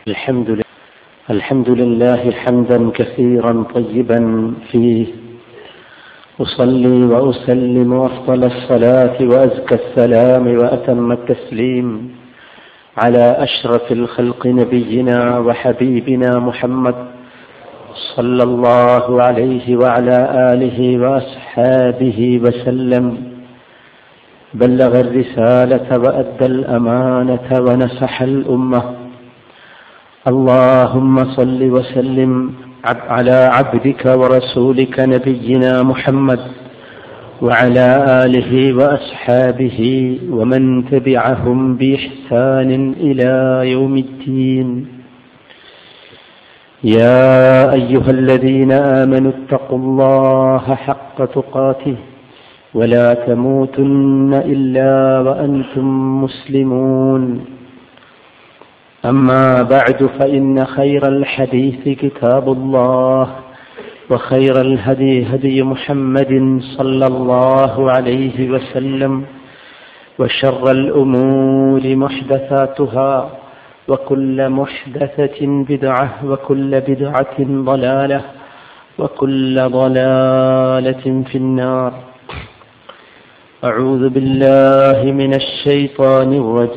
الحمد لله الحمد لله حمدا كثيرا طيبا فيه أصلي وأسلم أفضل الصلاة وأزكى السلام وأتم التسليم على أشرف الخلق نبينا وحبيبنا محمد صلى الله عليه وعلى آله وأصحابه وسلم بلغ الرسالة وأدى الأمانة ونصح الأمة اللهم صل وسلم على عبدك ورسولك نبينا محمد وعلى آله وأصحابه ومن تبعهم بإحسان إلى يوم الدين يا أيها الذين آمنوا اتقوا الله حق تقاته ولا تموتن إلا وأنتم مسلمون أما بعد فإن خير الحديث كتاب الله وخير الهدي هدي محمد صلى الله عليه وسلم وشر الأمور محدثاتها وكل محدثة بدعة وكل بدعة ضلالة وكل ضلالة في النار أعوذ بالله من الشيطان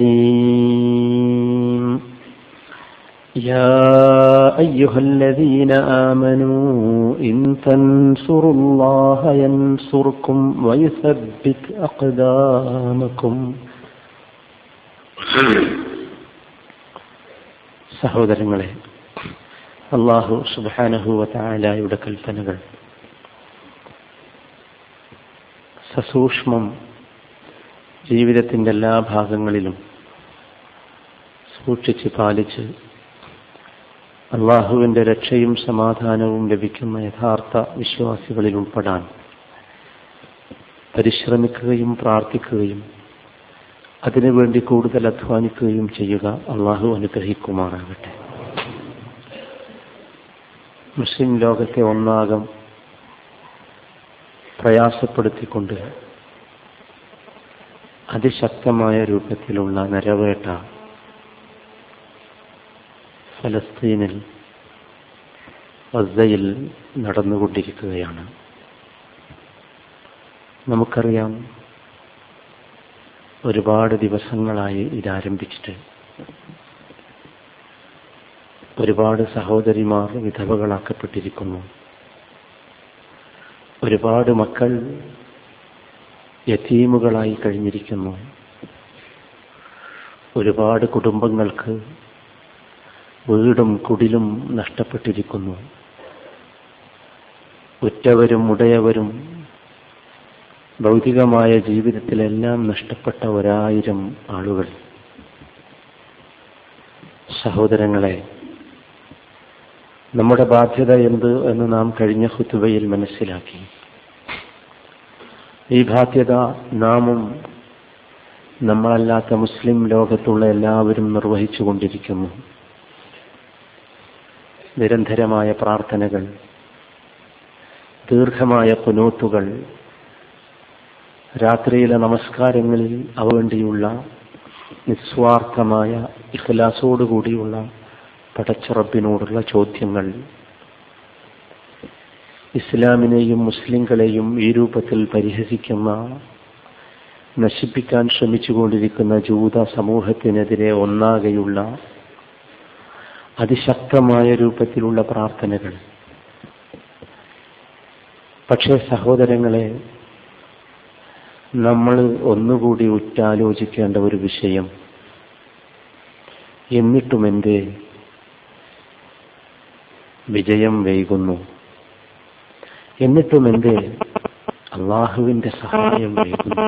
الرجيم يا أيها الذين آمنوا إن تنصروا الله ينصركم ويثبت أقدامكم സഹോദരങ്ങളെ അള്ളാഹു സുബാനഹുവല കൽപ്പനകൾ സസൂക്ഷ്മം ജീവിതത്തിൻ്റെ എല്ലാ ഭാഗങ്ങളിലും സൂക്ഷിച്ച് പാലിച്ച് അള്ളാഹുവിൻ്റെ രക്ഷയും സമാധാനവും ലഭിക്കുന്ന യഥാർത്ഥ വിശ്വാസികളിൽ ഉൾപ്പെടാൻ പരിശ്രമിക്കുകയും പ്രാർത്ഥിക്കുകയും അതിനുവേണ്ടി കൂടുതൽ അധ്വാനിക്കുകയും ചെയ്യുക അള്ളാഹു അനുഗ്രഹിക്കുമാറാകട്ടെ മുസ്ലിം ലോകത്തെ ഒന്നാകം പ്രയാസപ്പെടുത്തിക്കൊണ്ട് അതിശക്തമായ രൂപത്തിലുള്ള നരവേട്ട ഫലസ്തീനിൽ ഗസയിൽ നടന്നുകൊണ്ടിരിക്കുകയാണ് നമുക്കറിയാം ഒരുപാട് ദിവസങ്ങളായി ഇതാരംഭിച്ചിട്ട് ഒരുപാട് സഹോദരിമാർ വിധവകളാക്കപ്പെട്ടിരിക്കുന്നു ഒരുപാട് മക്കൾ യതീമുകളായി കഴിഞ്ഞിരിക്കുന്നു ഒരുപാട് കുടുംബങ്ങൾക്ക് വീടും കുടിലും നഷ്ടപ്പെട്ടിരിക്കുന്നു ഉറ്റവരും ഉടയവരും ഭൗതികമായ ജീവിതത്തിലെല്ലാം നഷ്ടപ്പെട്ട ഒരായിരം ആളുകൾ സഹോദരങ്ങളെ നമ്മുടെ ബാധ്യത എന്ത് എന്ന് നാം കഴിഞ്ഞ ഹുത്തുബയിൽ മനസ്സിലാക്കി ഈ ബാധ്യത നാമും നമ്മളല്ലാത്ത മുസ്ലിം ലോകത്തുള്ള എല്ലാവരും നിർവഹിച്ചു കൊണ്ടിരിക്കുന്നു നിരന്തരമായ പ്രാർത്ഥനകൾ ദീർഘമായ പുനൂത്തുകൾ രാത്രിയിലെ നമസ്കാരങ്ങളിൽ അവവേണ്ടിയുള്ള നിസ്വാർത്ഥമായ ഇഖ്ലാസോടുകൂടിയുള്ള പടച്ചറബിനോടുള്ള ചോദ്യങ്ങൾ ഇസ്ലാമിനെയും മുസ്ലിങ്ങളെയും ഈ രൂപത്തിൽ പരിഹസിക്കുന്ന നശിപ്പിക്കാൻ ശ്രമിച്ചുകൊണ്ടിരിക്കുന്ന ജൂത സമൂഹത്തിനെതിരെ ഒന്നാകെയുള്ള അതിശക്തമായ രൂപത്തിലുള്ള പ്രാർത്ഥനകൾ പക്ഷേ സഹോദരങ്ങളെ നമ്മൾ ഒന്നുകൂടി ഉറ്റാലോചിക്കേണ്ട ഒരു വിഷയം എന്നിട്ടും എന്തേ വിജയം വൈകുന്നു എന്നിട്ടും എന്തേ അള്ളാഹുവിന്റെ സഹായം വൈകുന്നു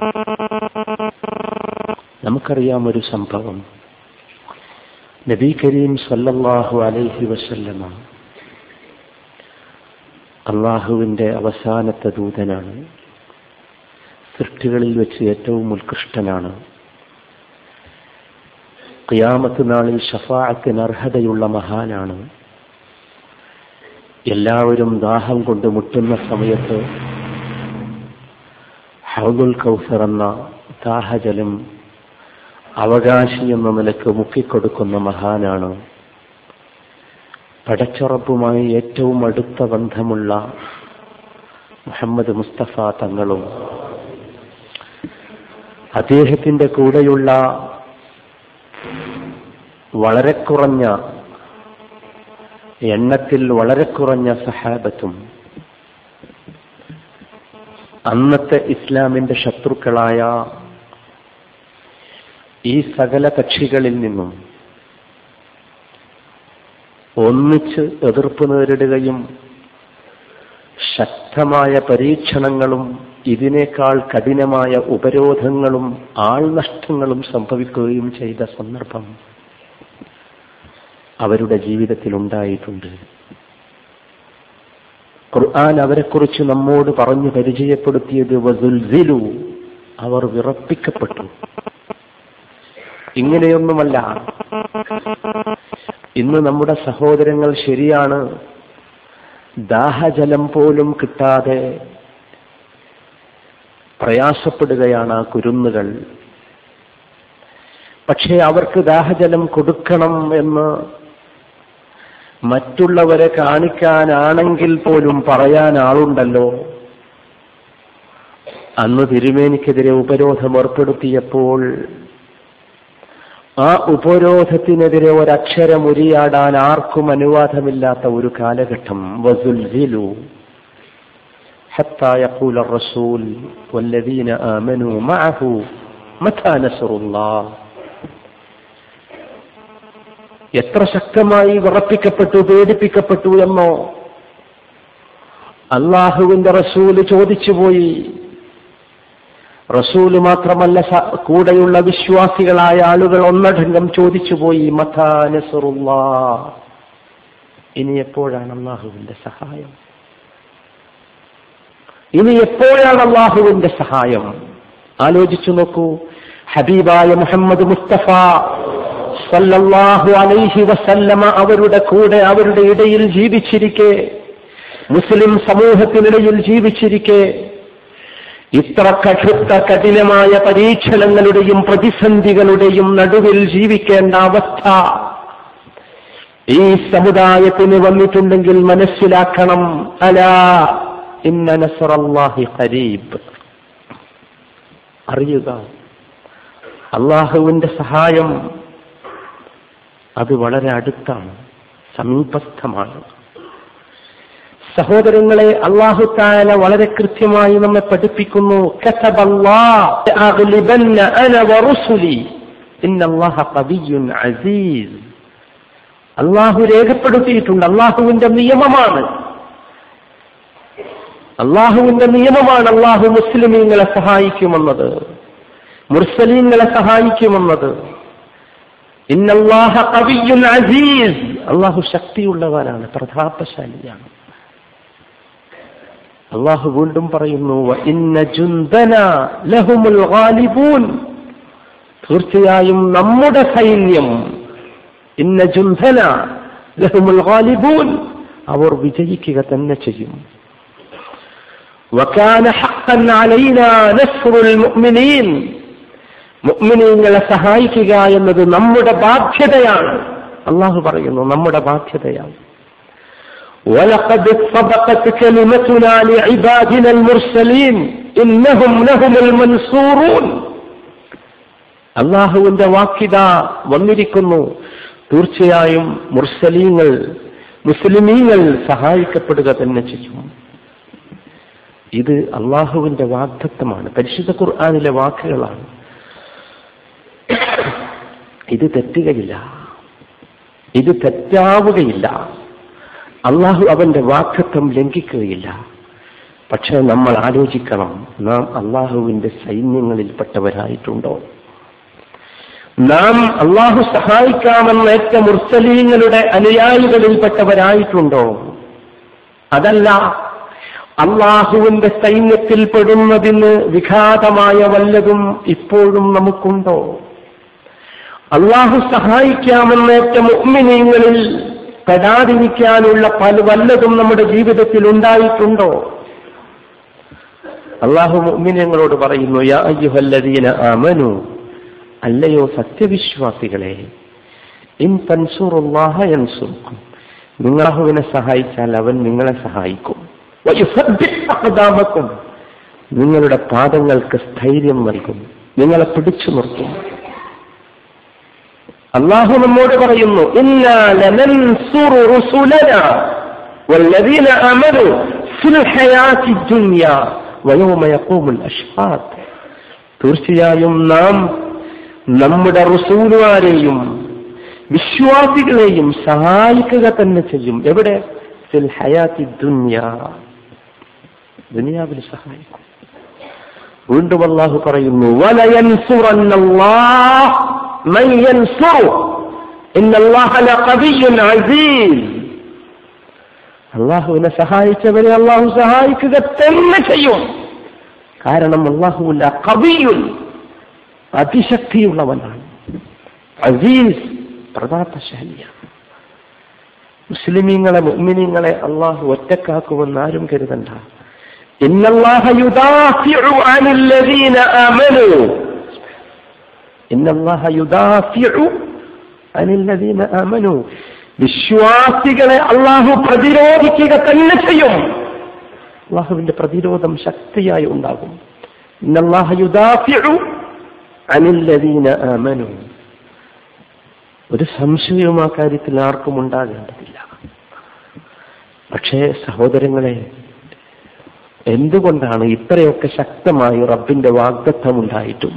നമുക്കറിയാം ഒരു സംഭവം നബി കരീം സല്ലല്ലാഹു അലൈഹി വസല്ലമ അള്ളാഹുവിന്റെ അവസാനത്തെ ദൂതനാണ് സൃഷ്ടികളിൽ വെച്ച് ഏറ്റവും ഉത്കൃഷ്ടനാണ് ഖിയാമത്ത് നാളിൽ ഷഫാഅത്തിന് അർഹതയുള്ള മഹാനാണ് എല്ലാവരും ദാഹം കൊണ്ട് മുട്ടുന്ന സമയത്ത് ഹൗദുൽ കൗസർ എന്ന ദാഹജലം അവകാശി എന്ന നിലക്ക് മുക്കിക്കൊടുക്കുന്ന മഹാനാണ് പടച്ചുറപ്പുമായി ഏറ്റവും അടുത്ത ബന്ധമുള്ള മുഹമ്മദ് മുസ്തഫ തങ്ങളും അദ്ദേഹത്തിന്റെ കൂടെയുള്ള വളരെ കുറഞ്ഞ എണ്ണത്തിൽ വളരെ കുറഞ്ഞ സഹാബത്തും അന്നത്തെ ഇസ്ലാമിന്റെ ശത്രുക്കളായ ഈ സകല കക്ഷികളിൽ നിന്നും ഒന്നിച്ച് എതിർപ്പ് നേരിടുകയും ശക്തമായ പരീക്ഷണങ്ങളും ഇതിനേക്കാൾ കഠിനമായ ഉപരോധങ്ങളും ആൾനഷ്ടങ്ങളും സംഭവിക്കുകയും ചെയ്ത സന്ദർഭം അവരുടെ ജീവിതത്തിൽ ഉണ്ടായിട്ടുണ്ട് ഖുർആൻ അവരെക്കുറിച്ച് നമ്മോട് പറഞ്ഞു പരിചയപ്പെടുത്തിയത് വസുൽസിലു അവർ വിറപ്പിക്കപ്പെട്ടു ഇങ്ങനെയൊന്നുമല്ല ഇന്ന് നമ്മുടെ സഹോദരങ്ങൾ ശരിയാണ് ദാഹജലം പോലും കിട്ടാതെ പ്രയാസപ്പെടുകയാണ് ആ കുരുന്നുകൾ പക്ഷേ അവർക്ക് ദാഹജലം കൊടുക്കണം എന്ന് മറ്റുള്ളവരെ കാണിക്കാനാണെങ്കിൽ പോലും പറയാൻ ആളുണ്ടല്ലോ അന്ന് തിരുമേനിക്കെതിരെ ഉപരോധം ഏർപ്പെടുത്തിയപ്പോൾ ആ ഉപരോധത്തിനെതിരെ ഒരക്ഷരം ഉരിയാടാൻ ആർക്കും അനുവാദമില്ലാത്ത ഒരു കാലഘട്ടം വസുൽഹിലു حتى يقول الرسول والذين آمنوا معه متى نصر الله എത്ര ശക്തമായി വിറപ്പിക്കപ്പെട്ടു പേടിപ്പിക്കപ്പെട്ടു എന്നോ അള്ളാഹുവിന്റെ റസൂല് ചോദിച്ചുപോയി റസൂല് മാത്രമല്ല കൂടെയുള്ള വിശ്വാസികളായ ആളുകൾ ഒന്നടങ്കം ചോദിച്ചുപോയി മഥാനസുറുള്ള ഇനി എപ്പോഴാണ് അള്ളാഹുവിന്റെ സഹായം ഇനി എപ്പോഴാണ് അള്ളാഹുവിന്റെ സഹായം ആലോചിച്ചു നോക്കൂ ഹബീബായ മുഹമ്മദ് മുസ്തഫ സല്ലല്ലാഹു അലൈഹി വസല്ലമ അവരുടെ കൂടെ അവരുടെ ഇടയിൽ ജീവിച്ചിരിക്കെ മുസ്ലിം സമൂഹത്തിനിടയിൽ ജീവിച്ചിരിക്കെ ഇത്ര കടുത്ത കഠിനമായ പരീക്ഷണങ്ങളുടെയും പ്രതിസന്ധികളുടെയും നടുവിൽ ജീവിക്കേണ്ട അവസ്ഥ ഈ സമുദായത്തിന് വന്നിട്ടുണ്ടെങ്കിൽ മനസ്സിലാക്കണം അലാ ഇന്ന നസറല്ലാഹി ഖരീബ് അറിയുക അള്ളാഹുവിന്റെ സഹായം അത് വളരെ അടുത്താണ് സമീപസ്ഥമാണ് സഹോദരങ്ങളെ അള്ളാഹു താല വളരെ കൃത്യമായി നമ്മെ പഠിപ്പിക്കുന്നു അസീസ് അള്ളാഹു രേഖപ്പെടുത്തിയിട്ടുണ്ട് അള്ളാഹുവിന്റെ നിയമമാണ് അള്ളാഹുവിന്റെ നിയമമാണ് അള്ളാഹു മുസ്ലിമീങ്ങളെ സഹായിക്കുമെന്നത് മുർസലീങ്ങളെ സഹായിക്കുമെന്നത് ഇന്നല്ലാഹ കവിയുൻ അസീസ് അള്ളാഹു ശക്തിയുള്ളവനാണ് പ്രതാപശാലിയാണ് അള്ളാഹു വീണ്ടും പറയുന്നു ഇന്ന ജുന്ദന ലഹുമുൽ ഗാലിബൂൻ തീർച്ചയായും നമ്മുടെ സൈന്യം ഇന്ന ജുന്ദന ലഹുമുൽ ഗാലിബൂൻ അവർ വിജയിക്കുക തന്നെ ചെയ്യും وكان حقا علينا نصر المؤمنين മുഅ്മിനീങ്ങളെ സഹായിക്കുക എന്നത് നമ്മുടെ ബാധ്യതയാണ് അള്ളാഹു പറയുന്നു നമ്മുടെ ബാധ്യതയാണ് ولقد صدقت كلمتنا لعبادنا المرسلين إنهم لهم المنصورون അള്ളാഹുവിന്റെ വാക്കിത വന്നിരിക്കുന്നു തീർച്ചയായും മുർസലീങ്ങൾ മുസ്ലിമീങ്ങൾ സഹായിക്കപ്പെടുക തന്നെ ചെയ്യും ഇത് അള്ളാഹുവിന്റെ വാഗ്ദത്വമാണ് പരിശുദ്ധ ഖുർആാനിലെ വാക്കുകളാണ് ഇത് തെറ്റുകയില്ല ഇത് തെറ്റാവുകയില്ല അള്ളാഹു അവന്റെ വാക്തത്വം ലംഘിക്കുകയില്ല പക്ഷെ നമ്മൾ ആലോചിക്കണം നാം അള്ളാഹുവിന്റെ സൈന്യങ്ങളിൽപ്പെട്ടവരായിട്ടുണ്ടോ നാം അള്ളാഹു സഹായിക്കാമെന്ന ഏറ്റ മുർസലീങ്ങളുടെ അനുയായികളിൽപ്പെട്ടവരായിട്ടുണ്ടോ അതല്ല അള്ളാഹുവിന്റെ സൈന്യത്തിൽ പെടുന്നതിന് വിഘാതമായ വല്ലതും ഇപ്പോഴും നമുക്കുണ്ടോ അള്ളാഹു സഹായിക്കാമെന്നേറ്റ മുഅ്മിനീങ്ങളിൽ പെടാതിരിക്കാനുള്ള പല വല്ലതും നമ്മുടെ ജീവിതത്തിൽ ഉണ്ടായിട്ടുണ്ടോ അള്ളാഹു മുഅ്മിനീങ്ങളോട് പറയുന്നു യാ അയ്യുഹല്ലദീന ആമനു അല്ലയോ സത്യവിശ്വാസികളെ ഇൻ തൻസുറുല്ലാഹ യൻസുർക്കും നിങ്ങളാഹുവിനെ സഹായിച്ചാൽ അവൻ നിങ്ങളെ സഹായിക്കും വയുസബ്ബിത് അഖ്ദാമക്കും. നിങ്ങളുടെ പാദങ്ങൾക്ക് സ്ഥൈര്യം നൽകും നിങ്ങളെ പിടിച്ചു നിർത്തും അള്ളാഹു നമ്മോട് പറയുന്നു ഇന്നാ ലനൻസുറു റുസുലനാ والذين آمنوا في الحياة الدنيا ويوم يقوم الأشهاد തീർച്ചയായും നാം നമ്മുടെ റുസൂലുമാരെയും വിശ്വാസികളെയും സഹായിക്കുക തന്നെ ചെയ്യും എവിടെ ഫിൽ ഹയാത്തി ദുന്യ ദുനിയാവിൽ സഹായിക്കും വീണ്ടും അള്ളാഹു പറയുന്നു വലയൻസുറന്നല്ലാഹ് മൻ യൻസുറു ഇന്നല്ലാഹ ലഖവിയ്യുൻ അസീസ് അള്ളാഹുവിനെ സഹായിച്ചവരെ അള്ളാഹു സഹായിക്കുക തന്നെ ചെയ്യും കാരണം അള്ളാഹുവിന്റെ കവിയുൽ അതിശക്തിയുള്ളവനാണ് അസീസ് പ്രതാപശാലിയാണ് മുസ്ലിമീങ്ങളെ മുഅ്മിനീങ്ങളെ അള്ളാഹു ഒറ്റക്കാക്കുമെന്ന് ആരും കരുതണ്ട ഇന്നല്ലാഹ യുദാഫിഉ അനില്ലദീന ആമനു ഇന്നല്ലാഹ യുദാഫിഉ അനില്ലദീന ആമനു വിശ്വാസികളെ അള്ളാഹു പ്രതിരോധിക്കുക തന്നെ ചെയ്യും അള്ളാഹുവിന്റെ പ്രതിരോധം ശക്തിയായി ഉണ്ടാകും ഇന്നല്ലാഹ യുദാഫിഉ അനില്ലദീന ആമനു ഒരു സംശയവും ആ കാര്യത്തിൽ ആർക്കും ഉണ്ടാകേണ്ടതില്ല പക്ഷേ സഹോദരങ്ങളെ എന്തുകൊണ്ടാണ് ഇത്രയൊക്കെ ശക്തമായി റബ്ബിന്റെ വാഗ്ദത്വം ഉണ്ടായിട്ടും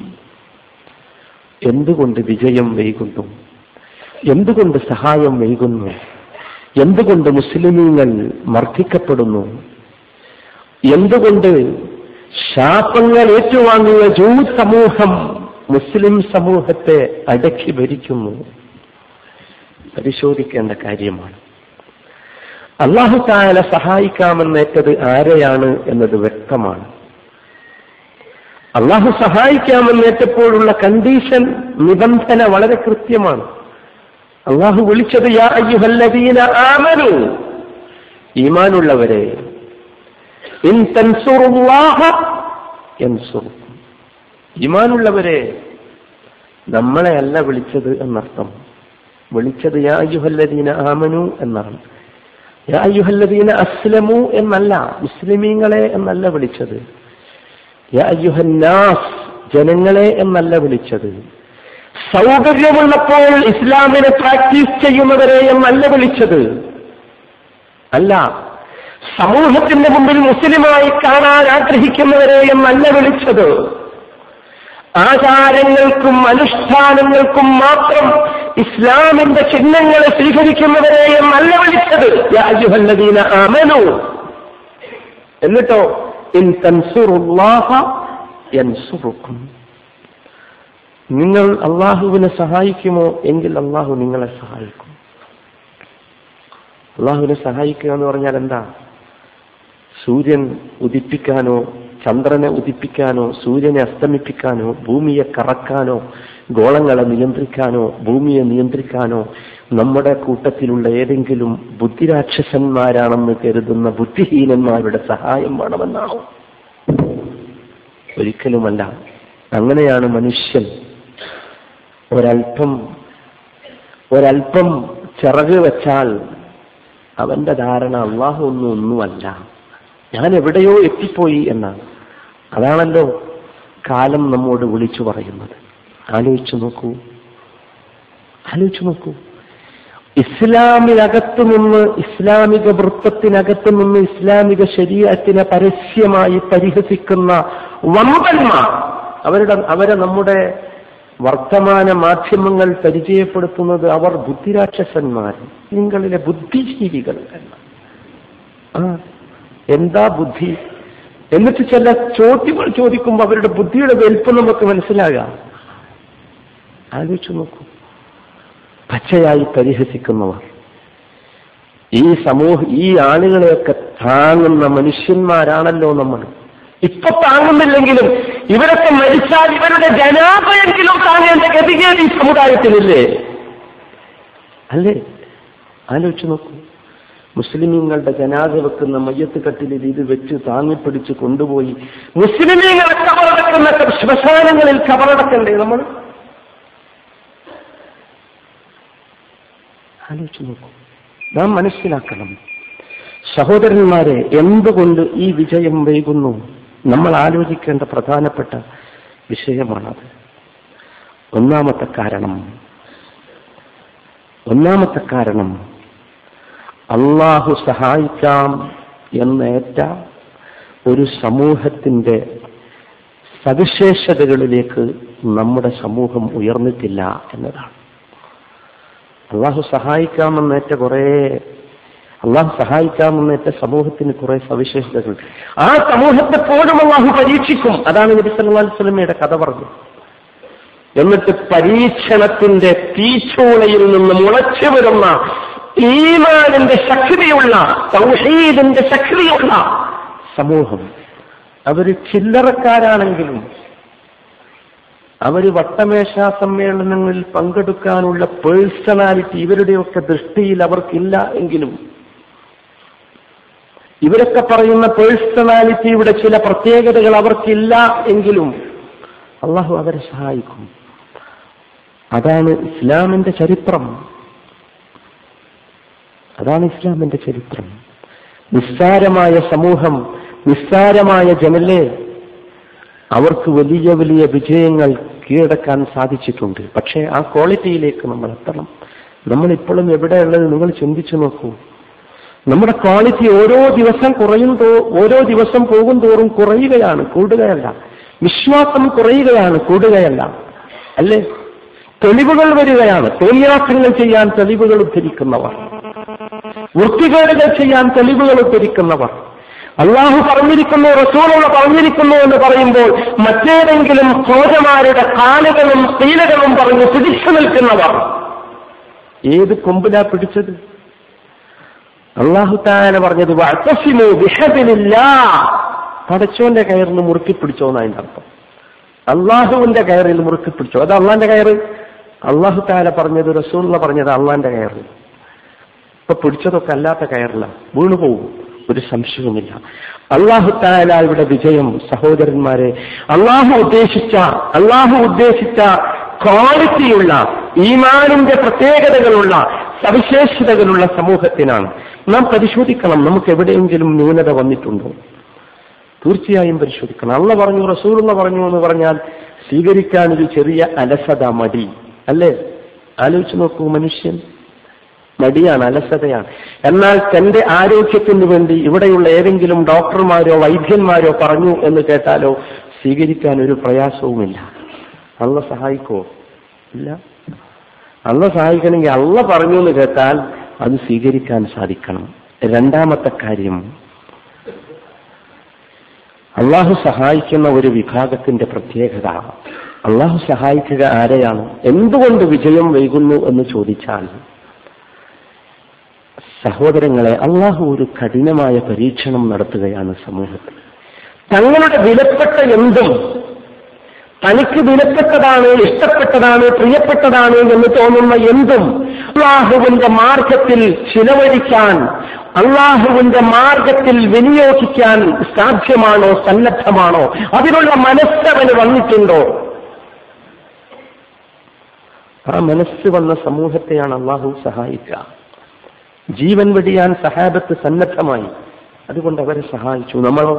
എന്തുകൊണ്ട് വിജയം വൈകുന്നു എന്തുകൊണ്ട് സഹായം വൈകുന്നു എന്തുകൊണ്ട് മുസ്ലിമീങ്ങൾ മർദ്ദിക്കപ്പെടുന്നു എന്തുകൊണ്ട് ശാപങ്ങൾ ഏറ്റുവാങ്ങിയ ജൂ സമൂഹം മുസ്ലിം സമൂഹത്തെ അടക്കി ഭരിക്കുന്നു പരിശോധിക്കേണ്ട കാര്യമാണ് അള്ളാഹു താല സഹായിക്കാമെന്നേറ്റത് ആരെയാണ് എന്നത് വ്യക്തമാണ് അള്ളാഹു സഹായിക്കാമെന്നേറ്റപ്പോഴുള്ള കണ്ടീഷൻ നിബന്ധന വളരെ കൃത്യമാണ് അള്ളാഹു വിളിച്ചത് യാ അയ്യുഹല്ലദീന ആമനു ഈമാനുള്ളവരെ ഇൻ തൻസുറുല്ലാഹ യൻസുറുക്കും ഈമാനുള്ളവരെ നമ്മളെ അല്ല വിളിച്ചത് എന്നർത്ഥം വിളിച്ചത് യാ അയ്യുഹല്ലദീന ആമനു എന്നാണ് യാ അയ്യുഹല്ലദീന അസ്ലമു എന്നല്ല മുസ്ലിമീങ്ങളെ എന്നല്ല വിളിച്ചത് യാ അയ്യുഹന്നാസ് ജനങ്ങളെ എന്നല്ല വിളിച്ചത് സൗകര്യമുള്ളപ്പോൾ ഇസ്ലാമിനെ പ്രാക്ടീസ് ചെയ്യുന്നവരെ എന്നല്ല വിളിച്ചത് അല്ല സമൂഹത്തിന്റെ മുമ്പിൽ മുസ്ലിമായി കാണാൻ ആഗ്രഹിക്കുന്നവരെ എന്നല്ല വിളിച്ചത് ആചാരങ്ങൾക്കും അനുഷ്ഠാനങ്ങൾക്കും മാത്രം ഇസ്ലാമിന്റെ ചിഹ്നങ്ങളെ സ്വീകരിക്കുന്നവരെ എന്നല്ല വിളിച്ചത് യാ അയ്യുഹല്ലദീന ആമനു എന്നിട്ടോ ഇൻ തൻസുറുല്ലാഹ യൻസുറുക്കും നിങ്ങൾ അള്ളാഹുവിനെ സഹായിക്കുമോ എങ്കിൽ അള്ളാഹു നിങ്ങളെ സഹായിക്കും അള്ളാഹുവിനെ സഹായിക്കുക എന്ന് പറഞ്ഞാൽ എന്താ സൂര്യൻ ഉദിപ്പിക്കാനോ ചന്ദ്രനെ ഉദിപ്പിക്കാനോ സൂര്യനെ അസ്തമിപ്പിക്കാനോ ഭൂമിയെ കറക്കാനോ ഗോളങ്ങളെ നിയന്ത്രിക്കാനോ ഭൂമിയെ നിയന്ത്രിക്കാനോ നമ്മുടെ കൂട്ടത്തിലുള്ള ഏതെങ്കിലും ബുദ്ധിരാക്ഷസന്മാരാണെന്ന് കരുതുന്ന ബുദ്ധിഹീനന്മാരുടെ സഹായം വേണമെന്നാണോ ഒരിക്കലുമല്ല അങ്ങനെയാണ് മനുഷ്യൻ ഒരൽപ്പം ഒരൽപ്പം ചിറക് വെച്ചാൽ അവന്റെ ധാരണ അള്ളാഹു ഒന്നും ഒന്നുമല്ല ഞാൻ എവിടെയോ എത്തിപ്പോയി എന്നാണ് അതാണല്ലോ കാലം നമ്മോട് വിളിച്ചു പറയുന്നത് ആലോചിച്ചു നോക്കൂ ആലോചിച്ചു നോക്കൂ ഇസ്ലാമിനകത്തു നിന്ന് ഇസ്ലാമിക വൃത്തത്തിനകത്തു നിന്ന് ഇസ്ലാമിക ശരീരത്തിനെ പരസ്യമായി പരിഹസിക്കുന്ന വമ്പന്മാർ അവരുടെ അവരെ നമ്മുടെ വർത്തമാന മാധ്യമങ്ങൾ പരിചയപ്പെടുത്തുന്നത് അവർ ബുദ്ധിരാക്ഷസന്മാർ നിങ്ങളിലെ ബുദ്ധിജീവികൾ എന്ന് ആ എന്താ ബുദ്ധി എന്നിട്ട് ചില ചോദ്യങ്ങൾ ചോദിക്കുമ്പോൾ അവരുടെ ബുദ്ധിയുടെ വലിപ്പം നമുക്ക് മനസ്സിലാകാം ആലോചിച്ചു നോക്കൂ പച്ചയായി പരിഹസിക്കുന്നവർ ഈ സമൂഹ ഈ ആളുകളെയൊക്കെ താങ്ങുന്ന മനുഷ്യന്മാരാണല്ലോ നമ്മൾ ഇപ്പൊ താങ്ങുന്നില്ലെങ്കിലും ഇവരൊക്കെ മരിച്ചാൽ ഇവരുടെ ജനാഭയെങ്കിലും താങ്ങേണ്ട ഗതികേട് ഈ സമുദായത്തിലില്ലേ അല്ലേ ആലോചിച്ചു നോക്കൂ മുസ്ലിമീങ്ങളുടെ ജനാദ വെക്കുന്ന മയ്യത്ത് കട്ടിലിൽ ഇത് വെച്ച് താങ്ങിപ്പിടിച്ച് കൊണ്ടുപോയി മുസ്ലിമീങ്ങളെ കബറടക്കുന്ന ശ്മശാനങ്ങളിൽ കബറടക്കണ്ടേ നമ്മൾ ആലോചിച്ചു നോക്കൂ നാം മനസ്സിലാക്കണം സഹോദരന്മാരെ എന്തുകൊണ്ട് ഈ വിജയം വൈകുന്നു നമ്മൾ ആലോചിക്കേണ്ട പ്രധാനപ്പെട്ട വിഷയമാണത് ഒന്നാമത്തെ കാരണം ഒന്നാമത്തെ കാരണം അള്ളാഹു സഹായിക്കാം എന്നേറ്റ ഒരു സമൂഹത്തിന്റെ സവിശേഷതകളിലേക്ക് നമ്മുടെ സമൂഹം ഉയർന്നിട്ടില്ല എന്നതാണ് അള്ളാഹു സഹായിക്കാമെന്നേറ്റ കുറെ അള്ളാഹു സഹായിക്കാമെന്നേറ്റ സമൂഹത്തിന് കുറെ സവിശേഷതകൾ ആ സമൂഹത്തെ പോലും അള്ളാഹു പരീക്ഷിക്കും അതാണ് നബി സല്ലല്ലാഹു അലൈഹി വസല്ലമയുടെ കഥ പറഞ്ഞു എന്നിട്ട് പരീക്ഷണത്തിന്റെ തീച്ചൂളയിൽ നിന്ന് മുളച്ചു വരുന്ന ഈമാനിന്റെ ശക്തിയുള്ള തൗഹീദിന്റെ ശക്തിയുള്ള സമൂഹം അവര് ചില്ലറക്കാരാണെങ്കിലും അവര് വട്ടമേശ സമ്മേളനങ്ങളിൽ പങ്കെടുക്കാനുള്ള പേഴ്സണാലിറ്റി ഇവരുടെയൊക്കെ ദൃഷ്ടിയിൽ അവർക്കില്ല എങ്കിലും ഇവരൊക്കെ പറയുന്ന പേഴ്സണാലിറ്റിയുടെ ചില പ്രത്യേകതകൾ അവർക്കില്ല എങ്കിലും അള്ളാഹു അവരെ സഹായിക്കും അതാണ് ഇസ്ലാമിന്റെ ചരിത്രം അതാണ് ഇസ്ലാമിന്റെ ചരിത്രം നിസ്സാരമായ സമൂഹം നിസ്സാരമായ ജനലെ അവർക്ക് വലിയ വലിയ വിജയങ്ങൾ കീഴടക്കാൻ സാധിച്ചിട്ടുണ്ട് പക്ഷേ ആ ക്വാളിറ്റിയിലേക്ക് നമ്മൾ എത്തണം നമ്മൾ ഇപ്പോഴും എവിടെയുള്ളത് നിങ്ങൾ ചിന്തിച്ചു നോക്കൂ നമ്മുടെ ക്വാളിറ്റി ഓരോ ദിവസം കുറയും തോ ഓരോ ദിവസം പോകും തോറും കുറയുകയാണ് കൂടുകയല്ല വിശ്വാസം കുറയുകയാണ് കൂടുകയല്ല അല്ലേ തെളിവുകൾ വരികയാണ് തോന്നിയാസങ്ങൾ ചെയ്യാൻ തെളിവുകൾ ഉദ്ധരിക്കുന്നവർ വൃത്തികേടുകൾ ചെയ്യാൻ തെളിവുകൾ ഉദ്ധരിക്കുന്നവർ അള്ളാഹു പറഞ്ഞിരിക്കുന്നു റസൂലുള്ള പറഞ്ഞിരിക്കുന്നു എന്ന് പറയുമ്പോൾ മറ്റേതെങ്കിലും കോജമാരുടെ കാലുകളും തീലകളും പറഞ്ഞ് പിടിച്ചു നിൽക്കുന്നവർ ഏത് കൊമ്പിലാ പിടിച്ചത് അള്ളാഹു താല പറഞ്ഞത് വഅ്തസിമു ബിഹബിലില്ലാ പടച്ചോന്റെ കയറിന് മുറുക്കി പിടിച്ചോ എന്നതിന്റെ അർത്ഥം അള്ളാഹുവിന്റെ കയറിൽ മുറുക്കി പിടിച്ചോ അത് അള്ളാന്റെ കയറ് അള്ളാഹു താല പറഞ്ഞത് റസൂള്ള പറഞ്ഞത് അള്ളാന്റെ കയറ് ഇപ്പൊ പിടിച്ചതൊക്കെ അല്ലാത്ത കയറില്ല വീണു പോകും ഒരു സംശയവുമില്ല അള്ളാഹു താലായുടെ വിജയം സഹോദരന്മാരെ അള്ളാഹു ഉദ്ദേശിച്ച അള്ളാഹു ഉദ്ദേശിച്ച ക്വാളിറ്റിയുള്ള ഈമാനിന്റെ പ്രത്യേകതകളുള്ള സവിശേഷതകളുള്ള സമൂഹത്തിനാണ് നാം പരിശോധിക്കണം നമുക്ക് എവിടെയെങ്കിലും ന്യൂനത വന്നിട്ടുണ്ടോ തീർച്ചയായും പരിശോധിക്കണം അള്ള പറഞ്ഞു റസൂലുള്ള പറഞ്ഞു എന്ന് പറഞ്ഞാൽ സ്വീകരിക്കാൻ ഒരു ചെറിയ അലസത മടി അല്ലേ ആലോചിച്ച് നോക്കൂ മനുഷ്യൻ മടിയാണ് അലസതയാണ് എന്നാൽ തന്റെ ആരോഗ്യത്തിന് വേണ്ടി ഇവിടെയുള്ള ഏതെങ്കിലും ഡോക്ടർമാരോ വൈദ്യന്മാരോ പറഞ്ഞു എന്ന് കേട്ടാലോ സ്വീകരിക്കാൻ ഒരു പ്രയാസവുമില്ല അള്ള സഹായിക്കോ ഇല്ല അള്ള സഹായിക്കണമെങ്കിൽ അള്ള പറഞ്ഞു എന്ന് കേട്ടാൽ അത് സ്വീകരിക്കാൻ സാധിക്കണം രണ്ടാമത്തെ കാര്യം അള്ളാഹു സഹായിക്കുന്ന ഒരു വിഭാഗത്തിന്റെ പ്രത്യേകത അള്ളാഹു സഹായിക്കുക ആരെയാണ് എന്തുകൊണ്ട് വിജയം വൈകുന്നു എന്ന് ചോദിച്ചാൽ സഹോദരങ്ങളെ അള്ളാഹു ഒരു കഠിനമായ പരീക്ഷണം നടത്തുകയാണ് സമൂഹത്തിൽ തങ്ങളുടെ വിലപ്പെട്ട എന്തും തനിക്ക് വിലപ്പെട്ടതാണ് ഇഷ്ടപ്പെട്ടതാണ് പ്രിയപ്പെട്ടതാണ് എന്ന് തോന്നുന്ന എന്തും അള്ളാഹുവിന്റെ മാർഗത്തിൽ ചിലവഴിക്കാൻ അള്ളാഹുവിന്റെ മാർഗത്തിൽ വിനിയോഗിക്കാൻ സാധ്യമാണോ സന്നദ്ധമാണോ അതിനുള്ള മനസ്സവന് വന്നിട്ടുണ്ടോ ആ മനസ്സ് വന്ന സമൂഹത്തെയാണ് അള്ളാഹു സഹായിക്കുക ജീവൻ വെടിയാൻ സഹാബത്ത് സന്നദ്ധമായി അതുകൊണ്ട് അവരെ സഹായിച്ചു നമ്മളോ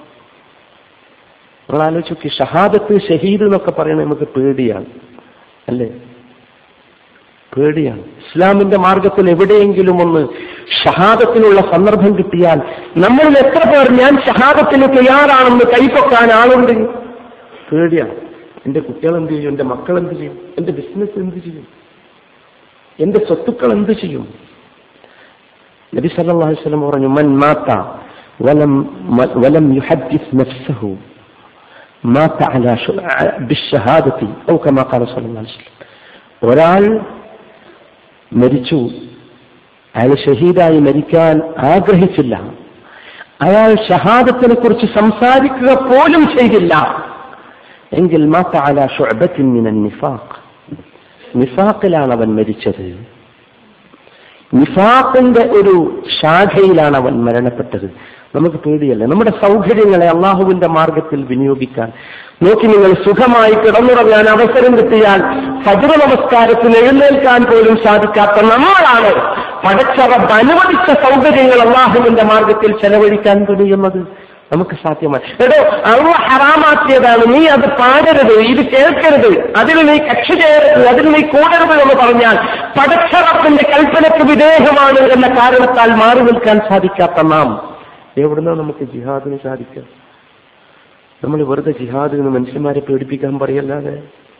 നമ്മൾ ആലോചിച്ചു ഷഹാദത്ത് ഷഹീദ് എന്നൊക്കെ പറയുന്നത് നമുക്ക് പേടിയാണ് അല്ലേ പേടിയാണ് ഇസ്ലാമിന്റെ മാർഗത്തിൽ എവിടെയെങ്കിലും ഒന്ന് ഷഹാദത്തിനുള്ള സന്ദർഭം കിട്ടിയാൽ നമ്മളിൽ എത്ര പേർ ഞാൻ ഷഹാദത്തിന് തയ്യാറാണെന്ന് കൈപ്പൊക്കാൻ ആളുണ്ട് പേടിയാണ് എന്റെ കുട്ടികൾ എന്ത് ചെയ്യും എന്റെ മക്കൾ എന്ത് ചെയ്യും എന്റെ ബിസിനസ് എന്ത് ചെയ്യും എന്റെ സ്വത്തുക്കൾ എന്ത് ചെയ്യും നബി സല്ലല്ലാഹു അലൈഹി വസല്ലം പറഞ്ഞു മൻ മാത വലം വലം യുഹദ്ദിസ് നഫ്സഹു മാത അലാ ബിശ്ശഹാദത്തി ഔ കമാ ഖാല സല്ലല്ലാഹു അലൈഹി വസല്ലം ഒരാൾ മരിച്ചു അയാൾ ഷഹീദായി മരിക്കാൻ ആഗ്രഹിച്ചില്ല അയാൾ ഷഹാദത്തിനെ കുറിച്ച് സംസാരിക്കുക പോലും ചെയ്തില്ല എങ്കിൽ മാത്ത അല ഷുഅബത്തിൻ മിനൻ നിഫാഖ് നിഫാഖിലാണ് അവൻ മരിച്ചത് നിഫാഖിന്റെ ഒരു ശാഖയിലാണ് അവൻ മരണപ്പെട്ടത് നമുക്ക് പേടിയല്ല നമ്മുടെ സൗകര്യങ്ങളെ അള്ളാഹുവിന്റെ മാർഗത്തിൽ വിനിയോഗിക്കാൻ നോക്കി നിങ്ങൾ സുഖമായി കിടന്നുറങ്ങാൻ അവസരം കിട്ടിയാൽ ഫജർ നമസ്കാരത്തിന് എഴുന്നേൽക്കാൻ പോലും സാധിക്കാത്ത നമ്മളാണ് പടച്ചറബ് അനുവദിച്ച സൗകര്യങ്ങൾ അള്ളാഹുവിന്റെ മാർഗത്തിൽ ചെലവഴിക്കാൻ കഴിയുന്നത് നമുക്ക് സാധ്യമാണ് എടോ അള്ള ഹറാമാക്കിയതാണ് നീ അത് പാടരുത് ഇത് കേൾക്കരുത് അതിൽ നീ കക്ഷി ചേരരുത് അതിൽ നീ കൂടരുത് എന്ന് പറഞ്ഞാൽ പടച്ചറപ്പിന്റെ കൽപ്പനയ്ക്ക് വിധേയമാണ് എന്ന കാരണത്താൽ മാറി നിൽക്കാൻ സാധിക്കാത്ത നാം എവിടുന്നാ നമുക്ക് ജിഹാദിന് സാധിക്കുക നമ്മൾ വെറുതെ ജിഹാദിൽ നിന്ന് മനുഷ്യന്മാരെ പേടിപ്പിക്കാൻ പറയല്ലാതെ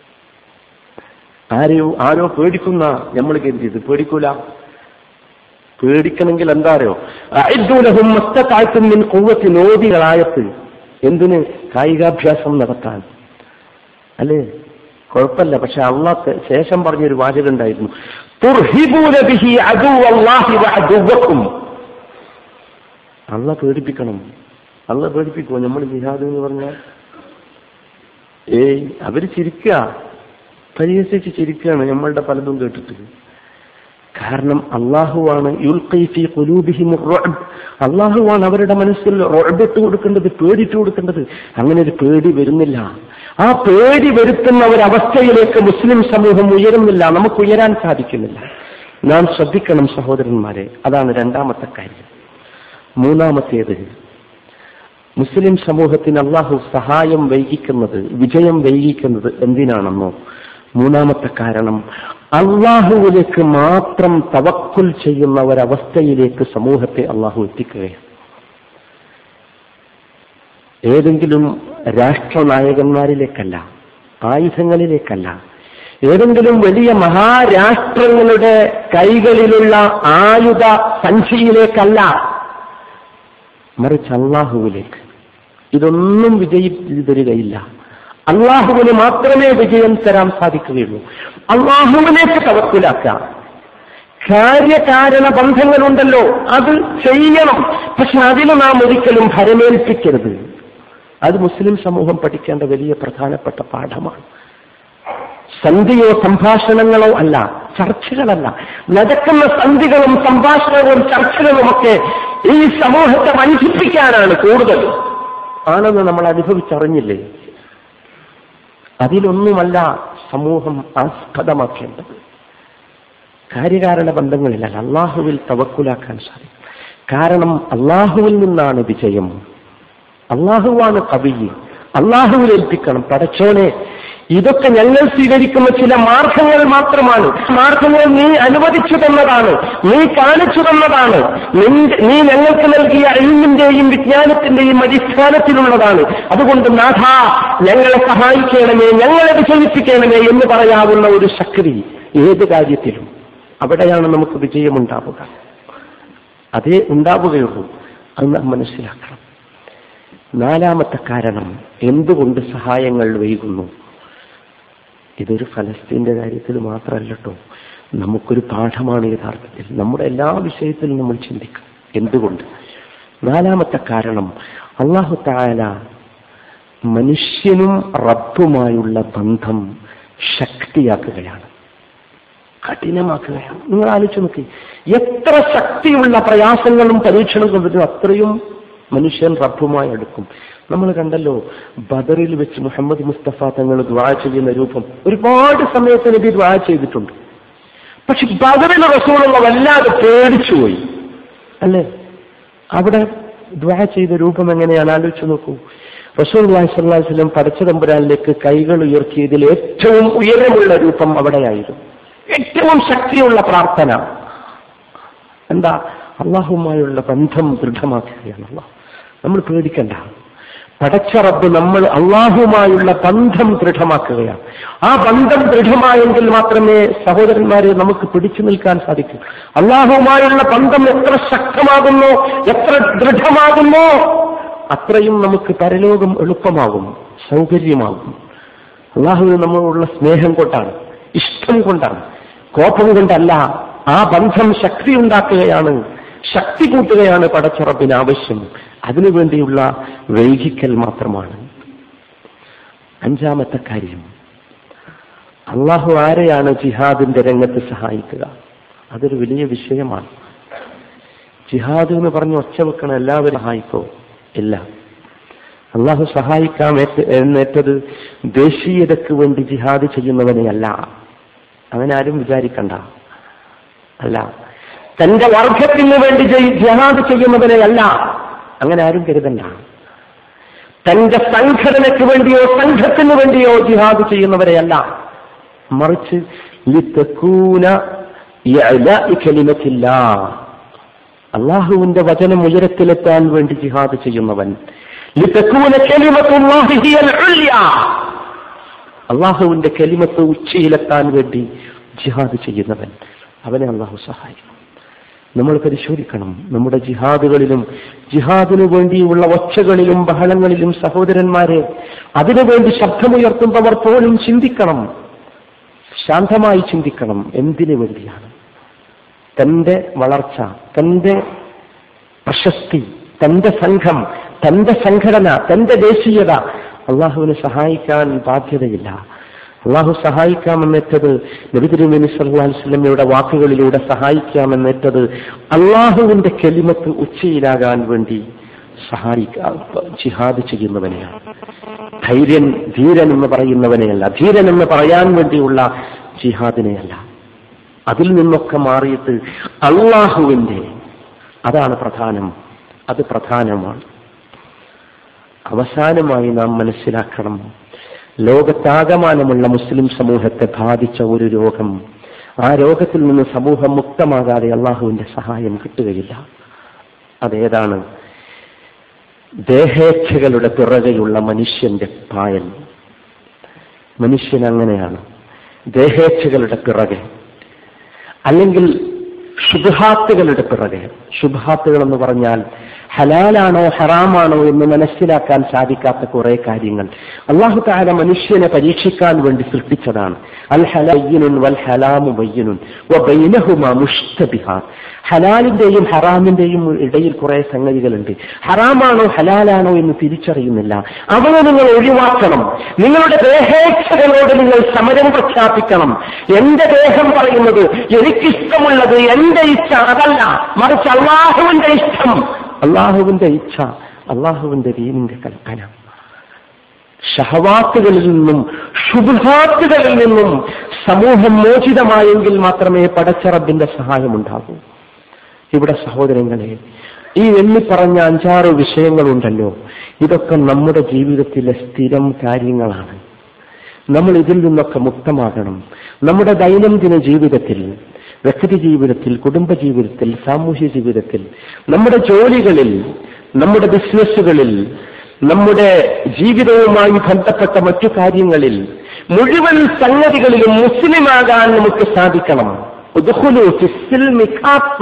ആരെയോ ആരോ പേടിക്കുന്ന നമ്മൾ കരുതിയത് പേടിക്കൂല പേടിക്കണമെങ്കിൽ എന്താരോ അഇദ്ദൂലഹും മസ്തതാഴ്ത്തും മിൻ കൂവത്തി നോദികളായത്ത് എന്തിന് കായികാഭ്യാസം നടത്താൻ അല്ലേ കുഴപ്പമില്ല പക്ഷെ അള്ളാഹ് ശേഷം പറഞ്ഞൊരു വാചകം ഉണ്ടായിരുന്നു തുർഹിബൂന ബിഹി അദുവല്ലാഹി വഅദുവക്കും അള്ള പേടിപ്പിക്കണം അള്ള പേടിപ്പിക്കുമോ നമ്മൾ ജിഹാദ് എന്ന് പറഞ്ഞാൽ ഏയ് അവര് ചിരിക്കുക പരിഹസിച്ച് ചിരിക്കുകയാണ് നമ്മളുടെ പലതും കേട്ടിട്ട് കാരണം അള്ളാഹുവാണ് യുൽഖൈഫി കുലൂബിഹിം റുഅബ് അള്ളാഹുവാണ് അവരുടെ മനസ്സിൽ റൊഴബിട്ട് കൊടുക്കേണ്ടത് പേടിട്ട് കൊടുക്കേണ്ടത് അങ്ങനെ ഒരു പേടി വരുന്നില്ല ആ പേടി വരുത്തുന്ന ഒരവസ്ഥയിലേക്ക് മുസ്ലിം സമൂഹം ഉയരുന്നില്ല നമുക്ക് ഉയരാൻ സാധിക്കുന്നില്ല നാം ശ്രദ്ധിക്കണം സഹോദരന്മാരെ അതാണ് രണ്ടാമത്തെ കാര്യം മൂന്നാമത്തേത് മുസ്ലിം സമൂഹത്തിന് അള്ളാഹു സഹായം വൈകിക്കുന്നത് വിജയം വൈകിക്കുന്നത് എന്തിനാണെന്നോ മൂന്നാമത്തെ കാരണം അള്ളാഹുവിലേക്ക് മാത്രം തവക്കുൽ ചെയ്യുന്ന ഒരവസ്ഥയിലേക്ക് സമൂഹത്തെ അള്ളാഹു എത്തിക്കുകയാണ് ഏതെങ്കിലും രാഷ്ട്രനായകന്മാരിലേക്കല്ല ആയുധങ്ങളിലേക്കല്ല ഏതെങ്കിലും വലിയ മഹാരാഷ്ട്രങ്ങളുടെ കൈകളിലുള്ള ആയുധ സഞ്ചിയിലേക്കല്ല മറിച്ച് അള്ളാഹുവിലേക്ക് ഇതൊന്നും വിജയിച്ചു തരികയില്ല അള്ളാഹുവിന് മാത്രമേ വിജയം തരാൻ സാധിക്കുകയുള്ളൂ അള്ളാഹുവിലേക്ക് തവക്കുലാക്കാം കാര്യകാരണ ബന്ധങ്ങളുണ്ടല്ലോ അത് ചെയ്യണം പക്ഷെ അതിന് നാം ഒരിക്കലും ഭരമേൽപ്പിക്കരുത് അത് മുസ്ലിം സമൂഹം പഠിക്കേണ്ട വലിയ പ്രധാനപ്പെട്ട പാഠമാണ് സന്ധിയോ സംഭാഷണങ്ങളോ അല്ല ചർച്ചകളല്ല നടക്കുന്ന സന്ധികളും സംഭാഷണങ്ങളും ചർച്ചകളുമൊക്കെ ഈ സമൂഹത്തെ വഞ്ചിപ്പിക്കാനാണ് കൂടുതൽ ആണെന്ന് നമ്മൾ അനുഭവിച്ചറിഞ്ഞില്ലേ അതിലൊന്നുമല്ല സമൂഹം ആസ്പദമാക്കേണ്ടത് കാര്യകാരണ ബന്ധങ്ങളിലല്ല അള്ളാഹുവിൽ തവക്കുലാക്കാൻ സാധിക്കും കാരണം അള്ളാഹുവിൽ നിന്നാണ് വിജയം അള്ളാഹുവാണ് കവി അള്ളാഹുവിൽ ഏൽപ്പിക്കണം പടച്ചോനെ ഇതൊക്കെ ഞങ്ങൾ സ്വീകരിക്കുന്ന ചില മാർഗങ്ങൾ മാത്രമാണ് മാർഗങ്ങൾ നീ അനുവദിച്ചു തന്നതാണ് നീ കാണിച്ചു തന്നതാണ് നിന്റെ നീ ഞങ്ങൾക്ക് നൽകിയ അഴിമിന്റെയും വിജ്ഞാനത്തിന്റെയും അടിസ്ഥാനത്തിലുള്ളതാണ് അതുകൊണ്ട് നാഥ ഞങ്ങളെ സഹായിക്കണമേ ഞങ്ങളെ വിജയിപ്പിക്കണമേ എന്ന് പറയാവുന്ന ഒരു ശക്തി ഏത് കാര്യത്തിലും അവിടെയാണ് നമുക്ക് വിജയമുണ്ടാവുക അതേ ഉണ്ടാവുകയുള്ളൂ അത് നാം മനസ്സിലാക്കണം നാലാമത്തെ കാരണം എന്തുകൊണ്ട് സഹായങ്ങൾ വൈകുന്നു ഇതൊരു ഫലസ്തീന്റെ കാര്യത്തിൽ മാത്രമല്ല കേട്ടോ നമുക്കൊരു പാഠമാണ് യഥാർത്ഥത്തിൽ നമ്മുടെ എല്ലാ വിഷയത്തിലും നമ്മൾ ചിന്തിക്കണം എന്തുകൊണ്ട് നാലാമത്തെ കാരണം അള്ളാഹു താല മനുഷ്യനും റബ്ബുമായുള്ള ബന്ധം ശക്തിയാക്കുകയാണ് കഠിനമാക്കുകയാണ് നിങ്ങൾ ആലോചിച്ച് നോക്കി എത്ര ശക്തിയുള്ള പ്രയാസങ്ങളും പരീക്ഷണങ്ങളും വരും അത്രയും മനുഷ്യൻ റബ്ബുമായി അടുക്കും നമ്മൾ കണ്ടല്ലോ ബദറിൽ വെച്ച് മുഹമ്മദ് മുസ്തഫ തങ്ങൾ ദ്വാ ചെയ്യുന്ന രൂപം ഒരുപാട് സമയത്ത് നബി ദ്വാ ചെയ്തിട്ടുണ്ട് പക്ഷെ ബദറിൽ റസൂലുള്ള വല്ലാതെ പേടിച്ചുപോയി അല്ലേ അവിടെ ദ്വാ ചെയ്ത രൂപം എങ്ങനെയാണ് ആലോചിച്ച് നോക്കൂ റസൂൽ അള്ളാഹിസ്വല്ലാസ്ലം പടച്ച തമ്പുരാനിലേക്ക് കൈകൾ ഉയർത്തിയതിൽ ഏറ്റവും ഉയരമുള്ള രൂപം അവിടെയായിരുന്നു ഏറ്റവും ശക്തിയുള്ള പ്രാർത്ഥന എന്താ അള്ളാഹുമായുള്ള ബന്ധം ദൃഢമാക്കുകയാണ് അള്ളാഹ് നമ്മൾ പേടിക്കണ്ട പടച്ച റബ്ബ് നമ്മൾ അള്ളാഹുമായുള്ള ബന്ധം ദൃഢമാക്കുകയാണ് ആ ബന്ധം ദൃഢമായെങ്കിൽ മാത്രമേ സഹോദരന്മാരെ നമുക്ക് പിടിച്ചു നിൽക്കാൻ സാധിക്കൂ അള്ളാഹുമായുള്ള ബന്ധം എത്ര ശക്തമാകുന്നോ എത്ര ദൃഢമാകുന്നോ അത്രയും നമുക്ക് പരലോകം എളുപ്പമാകും സൗകര്യമാകും അള്ളാഹുവിന് നമ്മളുള്ള സ്നേഹം കൊണ്ടാണ് ഇഷ്ടം കൊണ്ടാണ് കോപം കൊണ്ടല്ല ആ ബന്ധം ശക്തി ഉണ്ടാക്കുകയാണ് ശക്തി കൂട്ടുകയാണ് പടച്ചുറപ്പിന് ആവശ്യം അതിനുവേണ്ടിയുള്ള വൈകിക്കൽ മാത്രമാണ് അഞ്ചാമത്തെ കാര്യം അള്ളാഹു ആരെയാണ് ജിഹാദിന്റെ രംഗത്ത് സഹായിക്കുക അതൊരു വലിയ വിഷയമാണ് ജിഹാദ് എന്ന് പറഞ്ഞ് ഒച്ച വെക്കണ എല്ലാവരും സഹായിക്കോ ഇല്ല അള്ളാഹു സഹായിക്കാം എന്നേറ്റത് ദേശീയതയ്ക്ക് വേണ്ടി ജിഹാദ് ചെയ്യുന്നവനെയല്ല അങ്ങനെ ആരും വിചാരിക്കണ്ട അല്ല തന്റെ വർഗത്തിന് വേണ്ടി ജയി- ജിഹാദ് ചെയ്യുന്നവനെയല്ല അങ്ങനെ ആരും കരുതണ്ട തന്റെ സംഘടനയ്ക്ക് വേണ്ടിയോ സംഘത്തിന് വേണ്ടിയോ ജിഹാദ് ചെയ്യുന്നവരെയല്ല മറിച്ച് ലിതകൂന ഇഅ്ലാഇ കലിമത്തില്ലാ. അള്ളാഹുവിന്റെ വചനം ഉയരത്തിലെത്താൻ വേണ്ടി ജിഹാദ് ചെയ്യുന്നവൻ ലിതകൂന കലിമത്തുല്ലാഹി ഹിയൽ ഉല്യാ. അള്ളാഹുവിന്റെ കലിമത്ത് ഉച്ചയിലെത്താൻ വേണ്ടി ജിഹാദ് ചെയ്യുന്നവൻ അവനെ അള്ളാഹു സഹായിക്കും നമ്മൾ പരിശോധിക്കണം നമ്മുടെ ജിഹാദുകളിലും ജിഹാദിനു വേണ്ടിയുള്ള ഒച്ചകളിലും ബഹളങ്ങളിലും സഹോദരന്മാരെ അതിനുവേണ്ടി ശബ്ദമുയർത്തുന്നവർ പോലും ചിന്തിക്കണം ശാന്തമായി ചിന്തിക്കണം എന്തിനു വേണ്ടിയാണ് തന്റെ വളർച്ച തന്റെ പ്രശസ്തി തന്റെ സംഘം തന്റെ സംഘടന തന്റെ ദേശീയത അള്ളാഹുവിനെ സഹായിക്കാൻ ബാധ്യതയില്ല അള്ളാഹു സഹായിക്കാമെന്നേറ്റത് നബിതിരുമേനി സല്ലല്ലാഹു അലൈഹി വസല്ലമയുടെ വാക്കുകളിലൂടെ സഹായിക്കാമെന്നേറ്റത് അള്ളാഹുവിന്റെ കെലിമത്ത് ഉച്ചയിലാകാൻ വേണ്ടി സഹായിക്കാ ജിഹാദ് ചെയ്യുന്നവനെയാണ് ധൈര്യൻ ധീരൻ എന്ന് പറയുന്നവനെയല്ല ധീരൻ എന്ന് പറയാൻ വേണ്ടിയുള്ള ജിഹാദിനെയല്ല അതിൽ നിന്നൊക്കെ മാറിയിട്ട് അള്ളാഹുവിന്റെ അതാണ് പ്രധാനം അത് പ്രധാനമാണ് അവസാനമായി നാം മനസ്സിലാക്കണം ലോകത്താകമാനമുള്ള മുസ്ലിം സമൂഹത്തെ ബാധിച്ച ഒരു രോഗം ആ രോഗത്തിൽ നിന്ന് സമൂഹം മുക്തമാകാതെ അള്ളാഹുവിന്റെ സഹായം കിട്ടുകയില്ല അതേതാണ് ദേഹേച്ഛകളുടെ പിറകെയുള്ള മനുഷ്യന്റെ പായൽ മനുഷ്യൻ അങ്ങനെയാണ് ദേഹേച്ഛകളുടെ പിറകെ അല്ലെങ്കിൽ ശുഭാത്തുകളുടെ പിറകെ ശുഭാത്തുകൾ എന്ന് പറഞ്ഞാൽ ഹലാലാണോ ഹറാമാണോ എന്ന് മനസ്സിലാക്കാൻ സാധിക്കാത്ത കുറെ കാര്യങ്ങൾ അള്ളാഹു താല മനുഷ്യനെ പരീക്ഷിക്കാൻ വേണ്ടി സൃഷ്ടിച്ചതാണ് അൽ ഹലയ്യനുൻ വൽ ഹലാമു ബയ്യനുൻ വ ബൈനഹുമാ മുഷ്തബിഹാത്ത് ഹലാലിന്റെയും ഹറാമിന്റെയും ഇടയിൽ കുറെ സംഗതികളുണ്ട് ഹറാമാണോ ഹലാലാണോ എന്ന് തിരിച്ചറിയുന്നില്ല അവനെ നിങ്ങൾ ഒഴിവാക്കണം നിങ്ങളുടെ ദേഹേച്ഛകളോട് നിങ്ങൾ സമരം പ്രഖ്യാപിക്കണം എന്റെ ദേഹം പറയുന്നത് എനിക്കിഷ്ടമുള്ളത് എന്റെ ഇച്ഛ അതല്ല മറിച്ച് അള്ളാഹുവിന്റെ ഇഷ്ടം അള്ളാഹുവിന്റെ ഇച്ഛ അള്ളാഹുവിന്റെ ദീനിന്റെ കൽപ്പന ഷഹവാത്തുകളിൽ നിന്നും ശുഭാത്തുകളിൽ നിന്നും സമൂഹം മോചിതമായെങ്കിൽ മാത്രമേ പടച്ചറബിന്റെ സഹായം ഉണ്ടാകൂ ഇവിടെ സഹോദരങ്ങളെ ഈ എണ്ണിപ്പറഞ്ഞ അഞ്ചാറ് വിഷയങ്ങളുണ്ടല്ലോ ഇതൊക്കെ നമ്മുടെ ജീവിതത്തിലെ സ്ഥിരം കാര്യങ്ങളാണ് നമ്മൾ ഇതിൽ നിന്നൊക്കെ മുക്തമാകണം നമ്മുടെ ദൈനംദിന ജീവിതത്തിൽ വ്യക്തി ജീവിതത്തിൽ കുടുംബ ജീവിതത്തിൽ സാമൂഹ്യ ജീവിതത്തിൽ നമ്മുടെ ജോലികളിൽ നമ്മുടെ ബിസിനസ്സുകളിൽ നമ്മുടെ ജീവിതവുമായി ബന്ധപ്പെട്ട മറ്റു കാര്യങ്ങളിൽ മുഴുവൻ സംഗതികളിലും മുസ്ലിമാകാൻ നമുക്ക് സാധിക്കണം ഉദ്ഖുലു ഫിസ്സിൽമി ഖാഫ.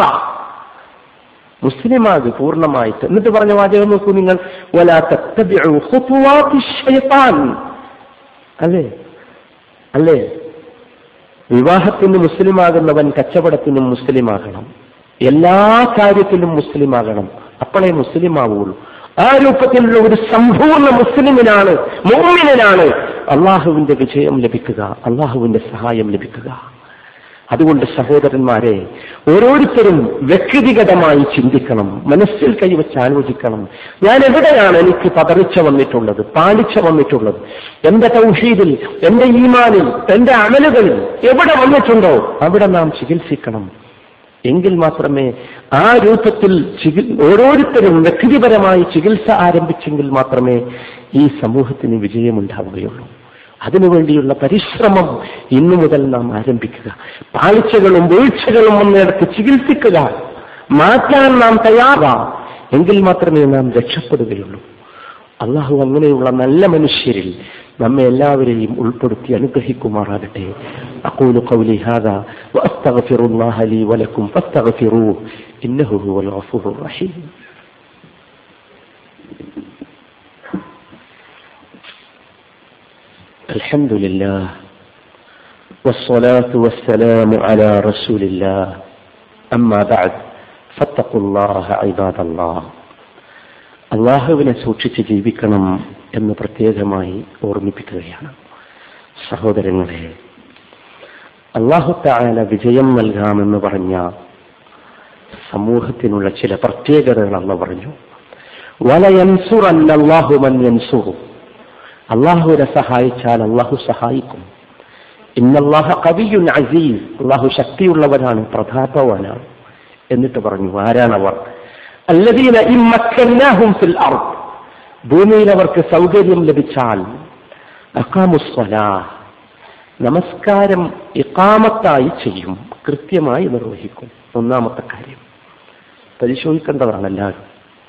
മുസ്ലിമാക് പൂർണ്ണമായിട്ട് എന്നിട്ട് പറഞ്ഞ വാചകം നോക്കൂ നിങ്ങൾ വലാ തത്തബിഉ ഖുതുവാത്തി ശൈത്താൻ അല്ലേ അല്ലേ വിവാഹത്തിന് മുസ്ലിമാകുന്നവൻ കച്ചവടത്തിനും മുസ്ലിമാകണം എല്ലാ കാര്യത്തിലും മുസ്ലിമാകണം അപ്പോഴേ മുസ്ലിമാവുള്ളൂ ആ രൂപത്തിലുള്ള ഒരു സമ്പൂർണ്ണ മുസ്ലിമിനാണ് മോമിനാണ് അള്ളാഹുവിന്റെ വിജയം ലഭിക്കുക അള്ളാഹുവിന്റെ സഹായം ലഭിക്കുക അതുകൊണ്ട് സഹോദരന്മാരെ ഓരോരുത്തരും വ്യക്തിഗതമായി ചിന്തിക്കണം മനസ്സിൽ കൈവച്ച് ആലോചിക്കണം ഞാൻ എവിടെയാണ് എനിക്ക് പതറിച്ച വന്നിട്ടുള്ളത് പാലിച്ച വന്നിട്ടുള്ളത് എന്റെ തൗഹീദിൽ എന്റെ ഈമാനിൽ എന്റെ അമലുകളിൽ എവിടെ വന്നിട്ടുണ്ടോ അവിടെ നാം ചികിത്സിക്കണം എങ്കിൽ മാത്രമേ ആ രൂപത്തിൽ ചികി- ഓരോരുത്തരും വ്യക്തിപരമായി ചികിത്സ ആരംഭിച്ചെങ്കിൽ മാത്രമേ ഈ സമൂഹത്തിന് വിജയമുണ്ടാവുകയുള്ളൂ അതിനുവേണ്ടിയുള്ള പരിശ്രമം ഇന്നു മുതൽ നാം ആരംഭിക്കുക പാളിച്ചകളും വീഴ്ചകളും വന്നിടത്ത് ചികിത്സിക്കുക മാറ്റാൻ നാം തയ്യാറാ എങ്കിൽ മാത്രമേ നാം രക്ഷപ്പെടുകയുള്ളൂ അള്ളാഹു അങ്ങനെയുള്ള നല്ല മനുഷ്യരിൽ നമ്മെ എല്ലാവരെയും ഉൾപ്പെടുത്തി അനുഗ്രഹിക്കുമാറാകട്ടെ أقول قولي هذا وأستغفر الله لي ولكم فاستغفروه إنه هو الغفور الرحيم الحمد لله والصلاة والسلام على رسول الله أما بعد فاتقوا الله عباد الله അള്ളാഹുവിനെ സൂക്ഷിച്ച് ജീവിക്കണം എന്ന് പ്രത്യേകമായി ഓർമ്മിപ്പിക്കുകയാണ് സഹോദരങ്ങളെ അള്ളാഹു താല വിജയം നൽകാമെന്ന് പറഞ്ഞ സമൂഹത്തിനുള്ള ചില പ്രത്യേകതകൾ അള്ള പറഞ്ഞു വലയൻസുർ അല്ലാഹു മൻ യൻസുറു അള്ളാഹുവിനെ സഹായിച്ചാൽ അള്ളാഹു സഹായിക്കും ഇന്നല്ലാഹ കവിയുൻ അസീസ് അള്ളാഹു ശക്തിയുള്ളവനാണ് പ്രതാപവാനാണ് എന്നിട്ട് പറഞ്ഞു ആരാണവർ അല്ലദീന ഇമ്മക്കന്നാഹും ഫിൽ അർദ് ഭൂമിയിൽ അവർക്ക് സൗകര്യം ലഭിച്ചാൽ അഖാമുസ്വലാ നമസ്കാരം ഇക്കാമത്തായി ചെയ്യും കൃത്യമായി നിർവഹിക്കും ഒന്നാമത്തെ കാര്യം പരിശോധിക്കേണ്ടതാണ് എല്ലാവരും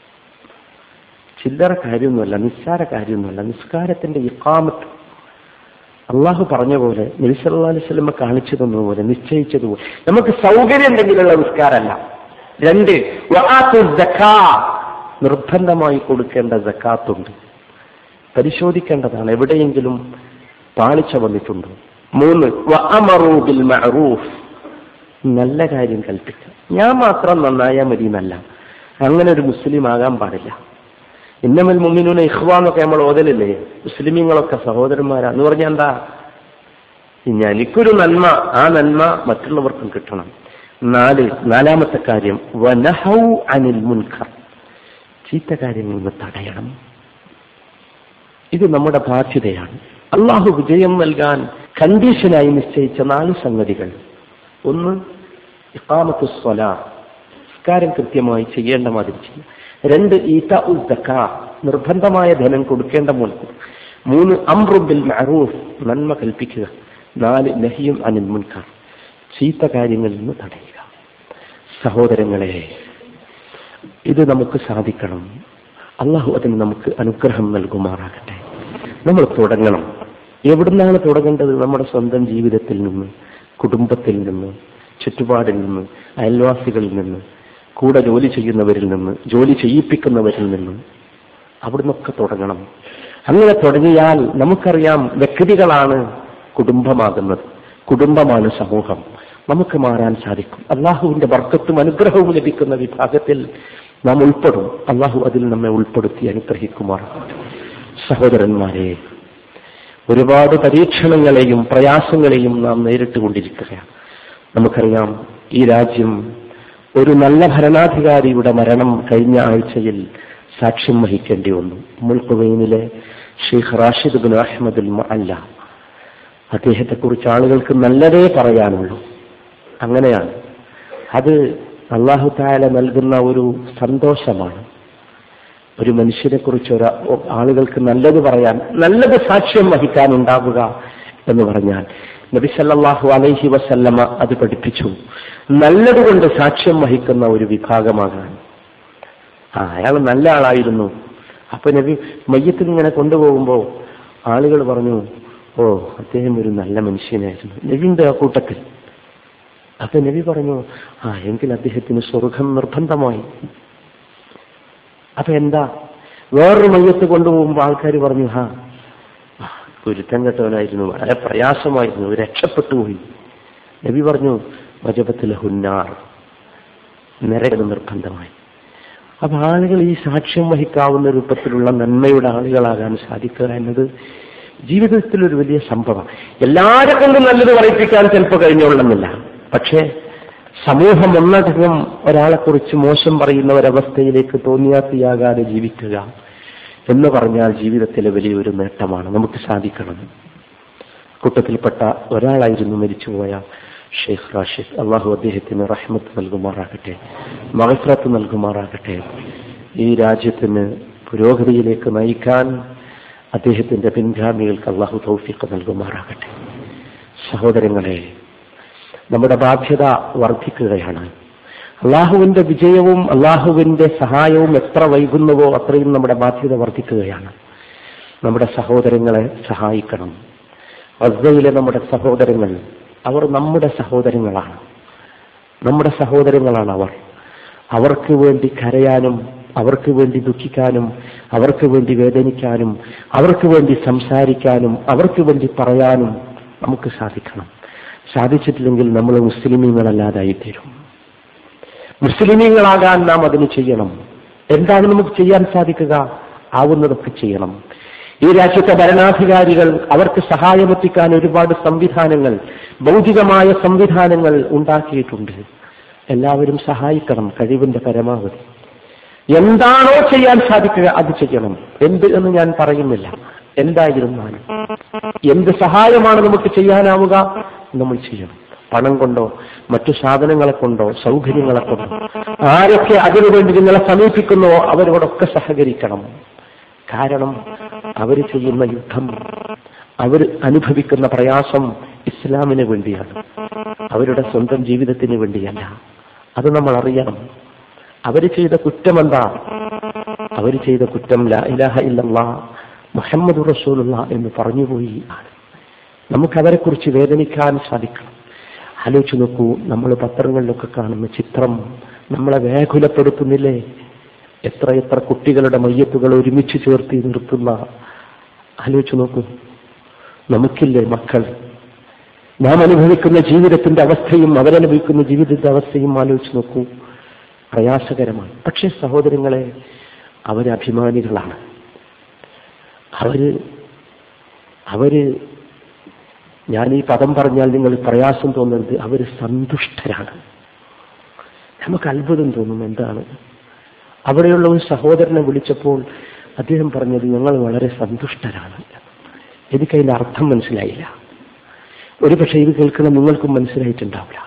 ചില്ലറ കാര്യമൊന്നുമല്ല നിസ്സാര കാര്യമൊന്നുമല്ല നിസ്കാരത്തിന്റെ ഇക്കാമത്ത് അള്ളാഹു പറഞ്ഞ പോലെ നബിസല്ലാ അലൈഹി സ്വലമ കാണിച്ചു തന്നതുപോലെ നിശ്ചയിച്ചതുപോലെ നമുക്ക് സൗകര്യം ഉണ്ടെങ്കിലുള്ള നിസ്കാരമല്ല രണ്ട് വആത്തു സക്കാ നിർബന്ധമായി കൊടുക്കേണ്ട ജക്കാത്തുണ്ട് പരിശോധിക്കേണ്ടതാണ് എവിടെയെങ്കിലും പാളിച്ച വന്നിട്ടുണ്ടോ മൂന്ന് വഅമറു ബിൽ മഅറൂഫ് നല്ല കാര്യം കൽപ്പിക്കുക ഞാൻ മാത്രം നന്നായാൽ മതി എന്നല്ല അങ്ങനെ ഒരു മുസ്ലിം ആകാൻ പാടില്ല ഇന്നമൽ മുമ്മിനൂന ഇഹ്വാന്നൊക്കെ നമ്മൾ ഓതലില്ലേ മുസ്ലിമീങ്ങളൊക്കെ സഹോദരന്മാരാ എന്ന് പറഞ്ഞാൽ എന്താ ഇനി എനിക്കൊരു നന്മ ആ നന്മ മറ്റുള്ളവർക്കും കിട്ടണം നാല് നാലാമത്തെ കാര്യം വനഹൗ അനിൽ മുൻഖർ ചീത്ത കാര്യങ്ങളിൽ നിന്ന് തടയണം ഇത് നമ്മുടെ ബാധ്യതയാണ് അള്ളാഹു വിജയം നൽകാൻ കണ്ടീഷനായി നിശ്ചയിച്ച നാല് സംഗതികൾ ഒന്ന് ഇഖാമത്തു സ്വലാ നിസ്കാരം കൃത്യമായി ചെയ്യേണ്ട മാതിരി ചെയ്യുക രണ്ട് ഈത്ത ഉദ്ദക്ക നിർബന്ധമായ ധനം കൊടുക്കേണ്ട മുൻകൂർ മൂന്ന് അമ്രുബിൽ മഅറൂഫ് നന്മ കൽപ്പിക്കുക നാല് നഹിയും അനിൽ മുൻകാർ ചീത്ത കാര്യങ്ങളിൽ നിന്ന് തടയുക സഹോദരങ്ങളെ ഇത് നമുക്ക് സാധിക്കണം അള്ളാഹു അതിന് നമുക്ക് അനുഗ്രഹം നൽകുമാറാകട്ടെ നമ്മൾ തുടങ്ങണം എവിടുന്നാണ് തുടങ്ങേണ്ടത് നമ്മുടെ സ്വന്തം ജീവിതത്തിൽ നിന്ന് കുടുംബത്തിൽ നിന്ന് ചുറ്റുപാടിൽ നിന്ന് അയൽവാസികളിൽ നിന്ന് കൂടെ ജോലി ചെയ്യുന്നവരിൽ നിന്ന് ജോലി ചെയ്യിപ്പിക്കുന്നവരിൽ നിന്ന് അവിടുന്നൊക്കെ തുടങ്ങണം അങ്ങനെ തുടങ്ങിയാൽ നമുക്കറിയാം വ്യക്തികളാണ് കുടുംബമാകുന്നത് കുടുംബമാണ് സമൂഹം നമുക്ക് മാറാൻ സാധിക്കും അള്ളാഹുവിന്റെ വർക്കത്തും അനുഗ്രഹവും ലഭിക്കുന്ന വിഭാഗത്തിൽ നാം ഉൾപ്പെടും അള്ളാഹു അതിൽ നമ്മെ ഉൾപ്പെടുത്തി അനുഗ്രഹിക്കുമാറാകട്ടെ സഹോദരന്മാരെ ഒരുപാട് പരീക്ഷണങ്ങളെയും പ്രയാസങ്ങളെയും നാം നേരിട്ട് കൊണ്ടിരിക്കുകയാണ് നമുക്കറിയാം ഈ രാജ്യം ഒരു നല്ല ഭരണാധികാരിയുടെ മരണം കഴിഞ്ഞ ആഴ്ചയിൽ സാക്ഷ്യം വഹിക്കേണ്ടി വന്നു മുൽക്കുവൈനിലെ ഷെയ്ഖ് റാഷിദ് ബിൻ അഹമ്മദുൽ അല്ല അദ്ദേഹത്തെക്കുറിച്ച് ആളുകൾക്ക് നല്ലതേ പറയാനുള്ളൂ അങ്ങനെയാണ് അത് അള്ളാഹു താല നൽകുന്ന ഒരു സന്തോഷമാണ് ഒരു മനുഷ്യനെ കുറിച്ച് ഒരു ആളുകൾക്ക് നല്ലത് പറയാൻ നല്ലത് സാക്ഷ്യം വഹിക്കാൻ ഉണ്ടാവുക എന്ന് പറഞ്ഞാൽ നബി സല്ലല്ലാഹു അലൈഹി വസല്ലമ അത് പഠിപ്പിച്ചു നല്ലതുകൊണ്ട് സാക്ഷ്യം വഹിക്കുന്ന ഒരു വിഭാഗമാകാൻ ആ അയാൾ നല്ല ആളായിരുന്നു അപ്പൊ നബി മയ്യത്തിൽ ഇങ്ങനെ കൊണ്ടുപോകുമ്പോൾ ആളുകൾ പറഞ്ഞു ഓ അദ്ദേഹം ഒരു നല്ല മനുഷ്യനായിരുന്നു നബിന്റെ ആ കൂട്ടത്തിൽ അപ്പൊ നബി പറഞ്ഞു ആ എങ്കിൽ അദ്ദേഹത്തിന് സ്വർഗം നിർബന്ധമായി അപ്പൊ എന്താ വേറൊരു മയ്യത്ത് കൊണ്ടുപോകുമ്പോൾ ആൾക്കാർ പറഞ്ഞു ഹാ കുരുത്തം കെട്ടവനായിരുന്നു വളരെ പ്രയാസമായിരുന്നു രക്ഷപ്പെട്ടു പോയി നബി പറഞ്ഞു വജപത്തിൽ ഹുന്നാർ നരകം നിർബന്ധമായി അപ്പൊ ആളുകൾ ഈ സാക്ഷ്യം വഹിക്കാവുന്ന രൂപത്തിലുള്ള നന്മയുടെ ആളുകളാകാൻ സാധിക്കുക എന്നത് ജീവിതത്തിൽ ഒരു വലിയ സംഭവം എല്ലാരെ കൊണ്ടും നല്ലത് പറയിപ്പിക്കാൻ ചിലപ്പോൾ കഴിഞ്ഞോളണമെന്നില്ല പക്ഷേ സമൂഹം ഒന്നടങ്കം ഒരാളെക്കുറിച്ച് മോശം പറയുന്ന ഒരവസ്ഥയിലേക്ക് തോന്നിയാത്തിയാകാതെ ജീവിക്കുക എന്ന് പറഞ്ഞാൽ ജീവിതത്തിലെ വലിയൊരു നേട്ടമാണ് നമുക്ക് സാധിക്കണം കൂട്ടത്തിൽപ്പെട്ട ഒരാളായിരുന്നു മരിച്ചുപോയ ഷെയ്ഖ് റാഷിദ് അള്ളാഹു അദ്ദേഹത്തിന് റഹ്മത്ത് നൽകുമാറാകട്ടെ മഹഫ്രത്ത് നൽകുമാറാകട്ടെ ഈ രാജ്യത്തിന് പുരോഗതിയിലേക്ക് നയിക്കാൻ അദ്ദേഹത്തിന്റെ പിൻഗാമികൾക്ക് അള്ളാഹു തൗഫീഖ് നൽകുമാറാകട്ടെ സഹോദരങ്ങളെ നമ്മുടെ ബാധ്യത വർദ്ധിക്കുകയാണ് അള്ളാഹുവിന്റെ വിജയവും അള്ളാഹുവിന്റെ സഹായവും എത്ര വൈകുന്നുവോ അത്രയും നമ്മുടെ ബാധ്യത വർദ്ധിക്കുകയാണ് നമ്മുടെ സഹോദരങ്ങളെ സഹായിക്കണം വസ്തയിലെ നമ്മുടെ സഹോദരങ്ങൾ അവർ നമ്മുടെ സഹോദരങ്ങളാണ് നമ്മുടെ സഹോദരങ്ങളാണ് അവർ അവർക്ക് വേണ്ടി കരയാനും അവർക്ക് വേണ്ടി ദുഃഖിക്കാനും അവർക്ക് വേണ്ടി വേദനിക്കാനും അവർക്ക് വേണ്ടി സംസാരിക്കാനും അവർക്ക് വേണ്ടി പറയാനും നമുക്ക് സാധിക്കണം സാധിച്ചിട്ടില്ലെങ്കിൽ നമ്മൾ മുസ്ലിമീങ്ങളല്ലാതായി തീരും മുസ്ലിമീങ്ങളാകാൻ നാം അതിന് ചെയ്യണം എന്താണ് നമുക്ക് ചെയ്യാൻ സാധിക്കുക ആവുന്നതൊക്കെ ചെയ്യണം ഈ രാജ്യത്തെ ഭരണാധികാരികൾ അവർക്ക് സഹായമെത്തിക്കാൻ ഒരുപാട് സംവിധാനങ്ങൾ ഭൗതികമായ സംവിധാനങ്ങൾ ഉണ്ടാക്കിയിട്ടുണ്ട് എല്ലാവരും സഹായിക്കണം കഴിവിന്റെ പരമാവധി എന്താണോ ചെയ്യാൻ സാധിക്കുക അത് ചെയ്യണം എന്ത് എന്ന് ഞാൻ പറയുന്നില്ല എന്തായിരുന്നാലും എന്ത് സഹായമാണ് നമുക്ക് ചെയ്യാനാവുക നമ്മൾ ചെയ്യണം പണം കൊണ്ടോ മറ്റു സാധനങ്ങളെ കൊണ്ടോ സൗകര്യങ്ങളെ കൊണ്ടോ ആരൊക്കെ അതിനുവേണ്ടി നിങ്ങളെ സമീപിക്കുന്നോ അവരോടൊക്കെ സഹകരിക്കണം കാരണം അവർ ചെയ്യുന്ന യുദ്ധം അവർ അനുഭവിക്കുന്ന പ്രയാസം ഇസ്ലാമിന് വേണ്ടിയാണ് അവരുടെ സ്വന്തം ജീവിതത്തിന് വേണ്ടിയല്ല അത് നമ്മൾ അറിയണം അവർ ചെയ്ത കുറ്റം എന്താ അവർ ചെയ്ത കുറ്റം ലാ ഇലാഹ ഇല്ലല്ലാ മുഹമ്മദ് റസൂലുള്ള എന്ന് പറഞ്ഞുപോയി ആണ് നമുക്ക് അവരെ കുറിച്ച് വേദനിക്കാൻ സാധിക്കണം ആലോചിച്ചു നോക്കൂ നമ്മൾ പത്രങ്ങളിലൊക്കെ കാണുന്ന ചിത്രം നമ്മളെ വ്യാകുലപ്പെടുത്തുന്നില്ലേ എത്ര എത്ര കുട്ടികളുടെ മയ്യത്തുകൾ ഒരുമിച്ച് ചേർത്തി നിർത്തുന്ന ആലോചിച്ചു നോക്കൂ നമുക്കില്ലേ മക്കൾ നാം അനുഭവിക്കുന്ന ജീവിതത്തിന്റെ അവസ്ഥയും അവരനുഭവിക്കുന്ന ജീവിതത്തിന്റെ അവസ്ഥയും ആലോചിച്ച് നോക്കൂ പ്രയാസകരമാണ് പക്ഷേ സഹോദരങ്ങളെ അവര് അഭിമാനികളാണ് അവര് അവര് ഞാൻ ഈ പദം പറഞ്ഞാൽ നിങ്ങൾ പ്രയാസം തോന്നരുത് അവര് സന്തുഷ്ടരാണ് നമുക്ക് അത്ഭുതം തോന്നും എന്താണ് അവിടെയുള്ള ഒരു സഹോദരനെ വിളിച്ചപ്പോൾ അദ്ദേഹം പറഞ്ഞത് ഞങ്ങൾ വളരെ സന്തുഷ്ടരാണ് എനിക്കതിന്റെ അർത്ഥം മനസ്സിലായില്ല ഒരുപക്ഷെ ഇത് കേൾക്കുന്ന നിങ്ങൾക്കും മനസ്സിലായിട്ടുണ്ടാവില്ല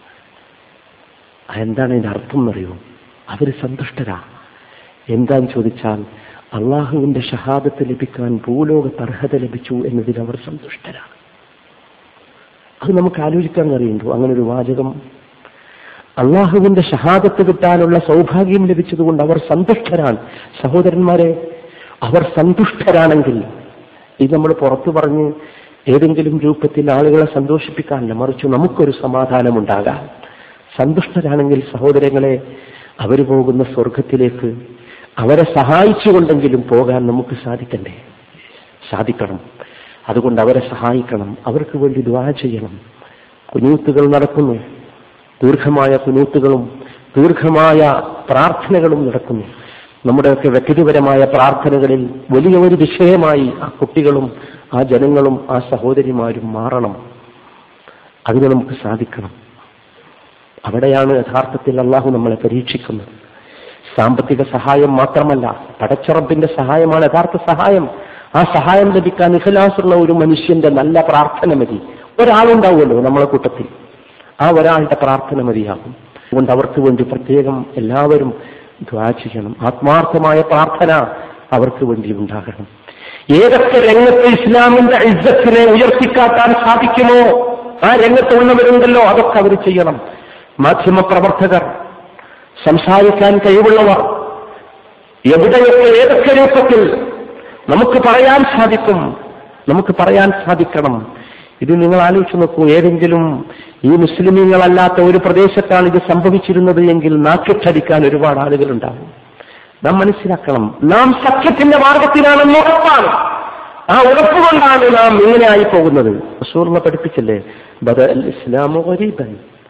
എന്താണ് അതിന്റെ അർത്ഥം എന്നറിയോ അവര് സന്തുഷ്ടരാ എന്താന്ന് ചോദിച്ചാൽ അള്ളാഹുവിന്റെ ഷഹാദത്ത് ലഭിക്കാൻ ഭൂലോകത്ത് അർഹത ലഭിച്ചു എന്നതിൽ അവർ സന്തുഷ്ടരാണ് അത് നമുക്ക് ആലോചിക്കാൻ കഴിയുണ്ടോ അങ്ങനെ ഒരു വാചകം അള്ളാഹുവിന്റെ ഷഹാദത്ത് കിട്ടാനുള്ള സൗഭാഗ്യം ലഭിച്ചതുകൊണ്ട് അവർ സന്തുഷ്ടരാണ് സഹോദരന്മാരെ അവർ സന്തുഷ്ടരാണെങ്കിൽ ഇത് നമ്മൾ പുറത്തു പറഞ്ഞ് ഏതെങ്കിലും രൂപത്തിൽ ആളുകളെ സന്തോഷിപ്പിക്കാനല്ല മറിച്ച് നമുക്കൊരു സമാധാനമുണ്ടാകാം സന്തുഷ്ടരാണെങ്കിൽ സഹോദരങ്ങളെ അവർ പോകുന്ന സ്വർഗത്തിലേക്ക് അവരെ സഹായിച്ചുകൊണ്ടെങ്കിലും പോകാൻ നമുക്ക് സാധിക്കണ്ടേ സാധിക്കണം അതുകൊണ്ട് അവരെ സഹായിക്കണം അവർക്ക് വേണ്ടി ദ്വാ ചെയ്യണം കുനൂത്തുകൾ നടക്കുന്നു ദീർഘമായ കുനൂത്തുകളും ദീർഘമായ പ്രാർത്ഥനകളും നടക്കുന്നു നമ്മുടെയൊക്കെ വ്യക്തിപരമായ പ്രാർത്ഥനകളിൽ വലിയ ഒരു വിഷയമായി ആ കുട്ടികളും ആ ജനങ്ങളും ആ സഹോദരിമാരും മാറണം അതിന് നമുക്ക് സാധിക്കണം അവിടെയാണ് യഥാർത്ഥത്തിൽ അള്ളാഹു നമ്മളെ പരീക്ഷിക്കുന്നത് സാമ്പത്തിക സഹായം മാത്രമല്ല പടച്ചറബിന്റെ സഹായമാണ് യഥാർത്ഥ സഹായം ആ സഹായം ലഭിക്കാൻ ഇഖലാസുള്ള ഒരു മനുഷ്യന്റെ നല്ല പ്രാർത്ഥന മതി ഒരാളുണ്ടാവുമല്ലോ നമ്മളെ കൂട്ടത്തിൽ ആ ഒരാളുടെ പ്രാർത്ഥന മതിയാകും അതുകൊണ്ട് അവർക്ക് വേണ്ടി പ്രത്യേകം എല്ലാവരും ദ്വാ ചെയ്യണം ആത്മാർത്ഥമായ പ്രാർത്ഥന അവർക്ക് വേണ്ടി ഉണ്ടാകണം ഏതൊക്കെ രംഗത്ത് ഇസ്ലാമിന്റെ ഇജ്ജത്തിനെ ഉയർത്തിക്കാട്ടാൻ സാധിക്കുമോ ആ രംഗത്തുള്ളവരുണ്ടല്ലോ അതൊക്കെ അവർ ചെയ്യണം മാധ്യമപ്രവർത്തകർ സംസാരിക്കാൻ കഴിവുള്ളവർ എവിടെയൊക്കെ ഏതൊക്കെ രൂപത്തിൽ നമുക്ക് പറയാൻ സാധിക്കും നമുക്ക് പറയാൻ സാധിക്കണം ഇത് നിങ്ങൾ ആലോചിച്ച് നോക്കൂ ഏതെങ്കിലും ഈ മുസ്ലിമീങ്ങളല്ലാത്ത ഒരു പ്രദേശത്താണ് ഇത് സംഭവിച്ചിരുന്നത് എങ്കിൽ നാക്കിട്ടടിക്കാൻ ഒരുപാട് ആളുകൾ ഉണ്ടാകും നാം മനസ്സിലാക്കണം നാം സത്യത്തിന്റെ മാർഗത്തിലാണെന്ന് ഉറപ്പാണ് ആ ഉറപ്പ് കൊണ്ടാണ് നാം ഇങ്ങനെയായി പോകുന്നത് റസൂർമ്മ പഠിപ്പിച്ചല്ലേ ബദ ഇസ്ലാമു ഗരീബൻ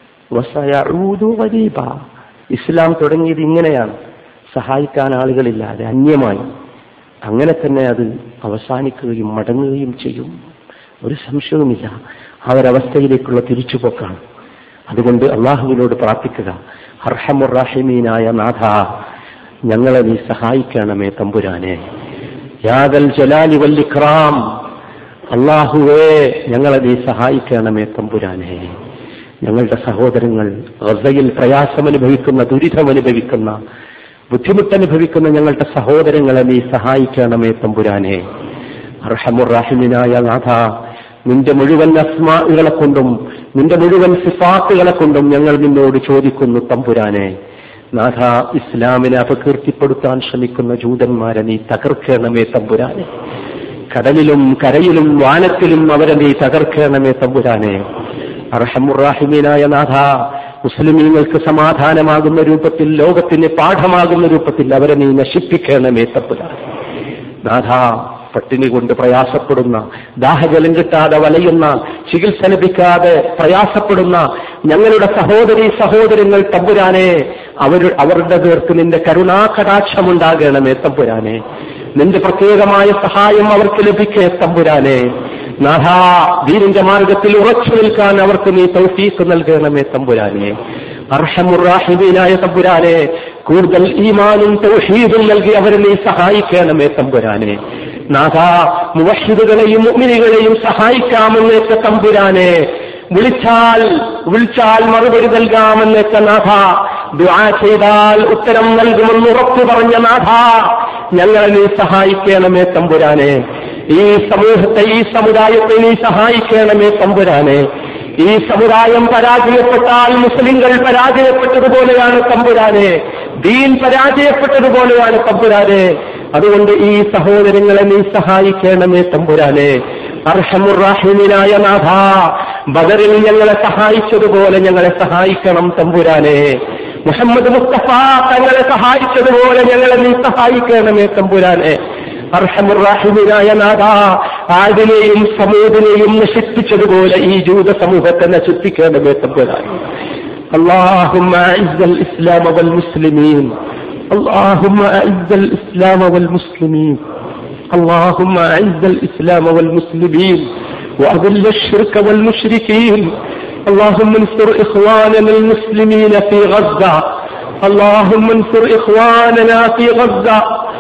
വസയഊദു ഗരീബ ഇസ്ലാം തുടങ്ങിയത് ഇങ്ങനെയാണ് സഹായിക്കാൻ ആളുകളില്ലാതെ അന്യമായി അങ്ങനെ തന്നെ അത് അവസാനിക്കുകയും മടങ്ങുകയും ചെയ്യും ഒരു സംശയവുമില്ല ആ ഒരവസ്ഥയിലേക്കുള്ള തിരിച്ചുപോക്കാണ് അതുകൊണ്ട് അള്ളാഹുവിനോട് പ്രാർത്ഥിക്കുക അർഹമുറാഹിമീനായ നാഥ ഞങ്ങളെ നീ സഹായിക്കണമേ തമ്പുരാനെ യാദൽ ജലാലി വല്ലിക്രാം അള്ളാഹുവേ ഞങ്ങളെ നീ സഹായിക്കണമേ തമ്പുരാനെ ഞങ്ങളുടെ സഹോദരങ്ങൾ ഗസയിൽ പ്രയാസമനുഭവിക്കുന്ന ദുരിതമനുഭവിക്കുന്ന ബുദ്ധിമുട്ടനുഭവിക്കുന്ന ഞങ്ങളുടെ സഹോദരങ്ങളെ നീ സഹായിക്കണമേ തമ്പുരാനെ അർഹമുറാഹിമിനായ നാഥ നിന്റെ മുഴുവൻ അസ്മാകളെ കൊണ്ടും നിന്റെ മുഴുവൻ സിഫാത്തുകളെ കൊണ്ടും ഞങ്ങൾ നിന്നോട് ചോദിക്കുന്നു തമ്പുരാനെ നാഥ ഇസ്ലാമിനെ അപകീർത്തിപ്പെടുത്താൻ ശ്രമിക്കുന്ന ജൂതന്മാരെ നീ തകർക്കണമേ തമ്പുരാനെ കടലിലും കരയിലും വാനത്തിലും അവരെ നീ തകർക്കണമേ തമ്പുരാനെ അർഹമുറാഹിമീനായ നാഥ മുസ്ലിമീങ്ങൾക്ക് സമാധാനമാകുന്ന രൂപത്തിൽ ലോകത്തിന് പാഠമാകുന്ന രൂപത്തിൽ അവരെ നീ നശിപ്പിക്കണമേ തമ്പുരാനെ നാഥ പട്ടിണി കൊണ്ട് പ്രയാസപ്പെടുന്ന ദാഹജലം കിട്ടാതെ വലയുന്ന ചികിത്സ ലഭിക്കാതെ പ്രയാസപ്പെടുന്ന ഞങ്ങളുടെ സഹോദരി സഹോദരങ്ങൾ തമ്പുരാനെ അവർ അവരുടെ പേർക്ക് നിന്റെ കരുണാകടാക്ഷമുണ്ടാകണമേ തമ്പുരാനെ നിന്റെ പ്രത്യേകമായ സഹായം അവർക്ക് ലഭിക്കേ തമ്പുരാനെ നാഥ ദീനിന്റെ മാർഗത്തിൽ ഉറച്ചു നിൽക്കാൻ അവർക്ക് നീ തൗഫീക്ക് നൽകണമേ തമ്പുരാനെ അർഹമുറാഹിബീനായ തമ്പുരാനെ കൂടുതൽ ഈമാനും തൗഹീദും നൽകി അവരെ നീ സഹായിക്കണമേ തമ്പുരാനെ നാഥ മുവഹിദുകളെയും മുഅ്മിനുകളെയും സഹായിക്കാമെന്നേറ്റ തമ്പുരാനെ വിളിച്ചാൽ വിളിച്ചാൽ മറുപടി നൽകാമെന്നേറ്റ നാഥ ദുആ ചെയ്താൽ ഉത്തരം നൽകുമെന്ന് ഉറപ്പു പറഞ്ഞ നാഥ ഞങ്ങളെ നീ സഹായിക്കണമേ തമ്പുരാനെ ഈ സമൂഹത്തെ ഈ സമുദായത്തെ നീ സഹായിക്കണമേ തമ്പുരാനെ ഈ സമുദായം പരാജയപ്പെട്ടാൽ മുസ്ലിങ്ങൾ പരാജയപ്പെട്ടതുപോലെയാണ് തമ്പുരാനെ ദീൻ പരാജയപ്പെട്ടതുപോലെയാണ് തമ്പുരാനെ അതുകൊണ്ട് ഈ സഹോദരങ്ങളെ നീ സഹായിക്കണമേ തമ്പുരാനെ അർഹമുറാഹിമിനായ നാഥ ബദറിൽ ഞങ്ങളെ സഹായിച്ചതുപോലെ ഞങ്ങളെ സഹായിക്കണം തമ്പുരാനെ മുഹമ്മദ് മുസ്തഫ തങ്ങളെ സഹായിച്ചതുപോലെ ഞങ്ങളെ നീ സഹായിക്കണമേ തമ്പുരാനെ അർഹമുറാഹിമിനായ നാഥ ആദിനെയും സമൂഹത്തിനെയും നശിപ്പിച്ചതുപോലെ ഈ ജൂത സമൂഹത്തെ നശിപ്പിക്കണമേ തമ്പുരാൻ اللهم أعز الإسلام والمسلمين اللهم أعز الإسلام والمسلمين اللهم أعز الإسلام والمسلمين وأذل الشرك والمشركين اللهم انصر إخواننا المسلمين في غزة اللهم انصر إخواننا في غزة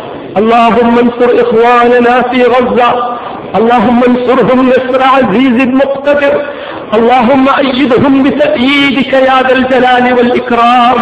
اللهم انصر إخواننا في غزة اللهم انصرهم نصر عزيز مقتدر اللهم أيدهم بتأييدك يا ذا الجلال والإكرام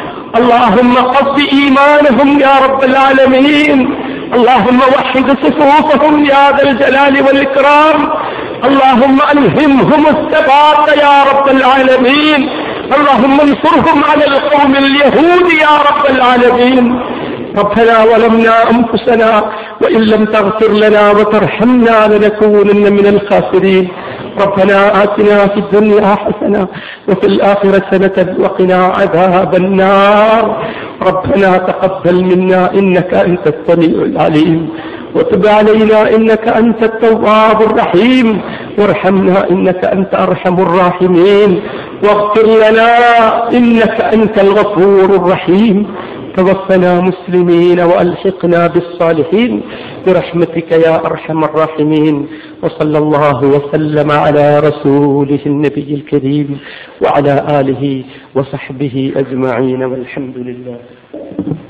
اللهم قض إيمانهم يا رب العالمين اللهم وحد صفوفهم يا ذا الجلال والإكرام اللهم ألهمهم الثبات يا رب العالمين اللهم انصرهم على القوم اليهود يا رب العالمين ربنا ظلمنا أنفسنا وإن لم تغفر لنا وترحمنا لنكونن من الخاسرين ربنا آتنا في الدنيا حسنة وفي الآخرة سنة وقنا عذاب النار ربنا تقبل منا إنك أنت السميع العليم وتب علينا إنك أنت التواب الرحيم وارحمنا إنك أنت أرحم الراحمين واغفر لنا إنك أنت الغفور الرحيم توفنا مسلمين وألحقنا بالصالحين برحمتك يا أرحم الراحمين وصلى الله وسلم على رسوله النبي الكريم وعلى آله وصحبه أجمعين والحمد لله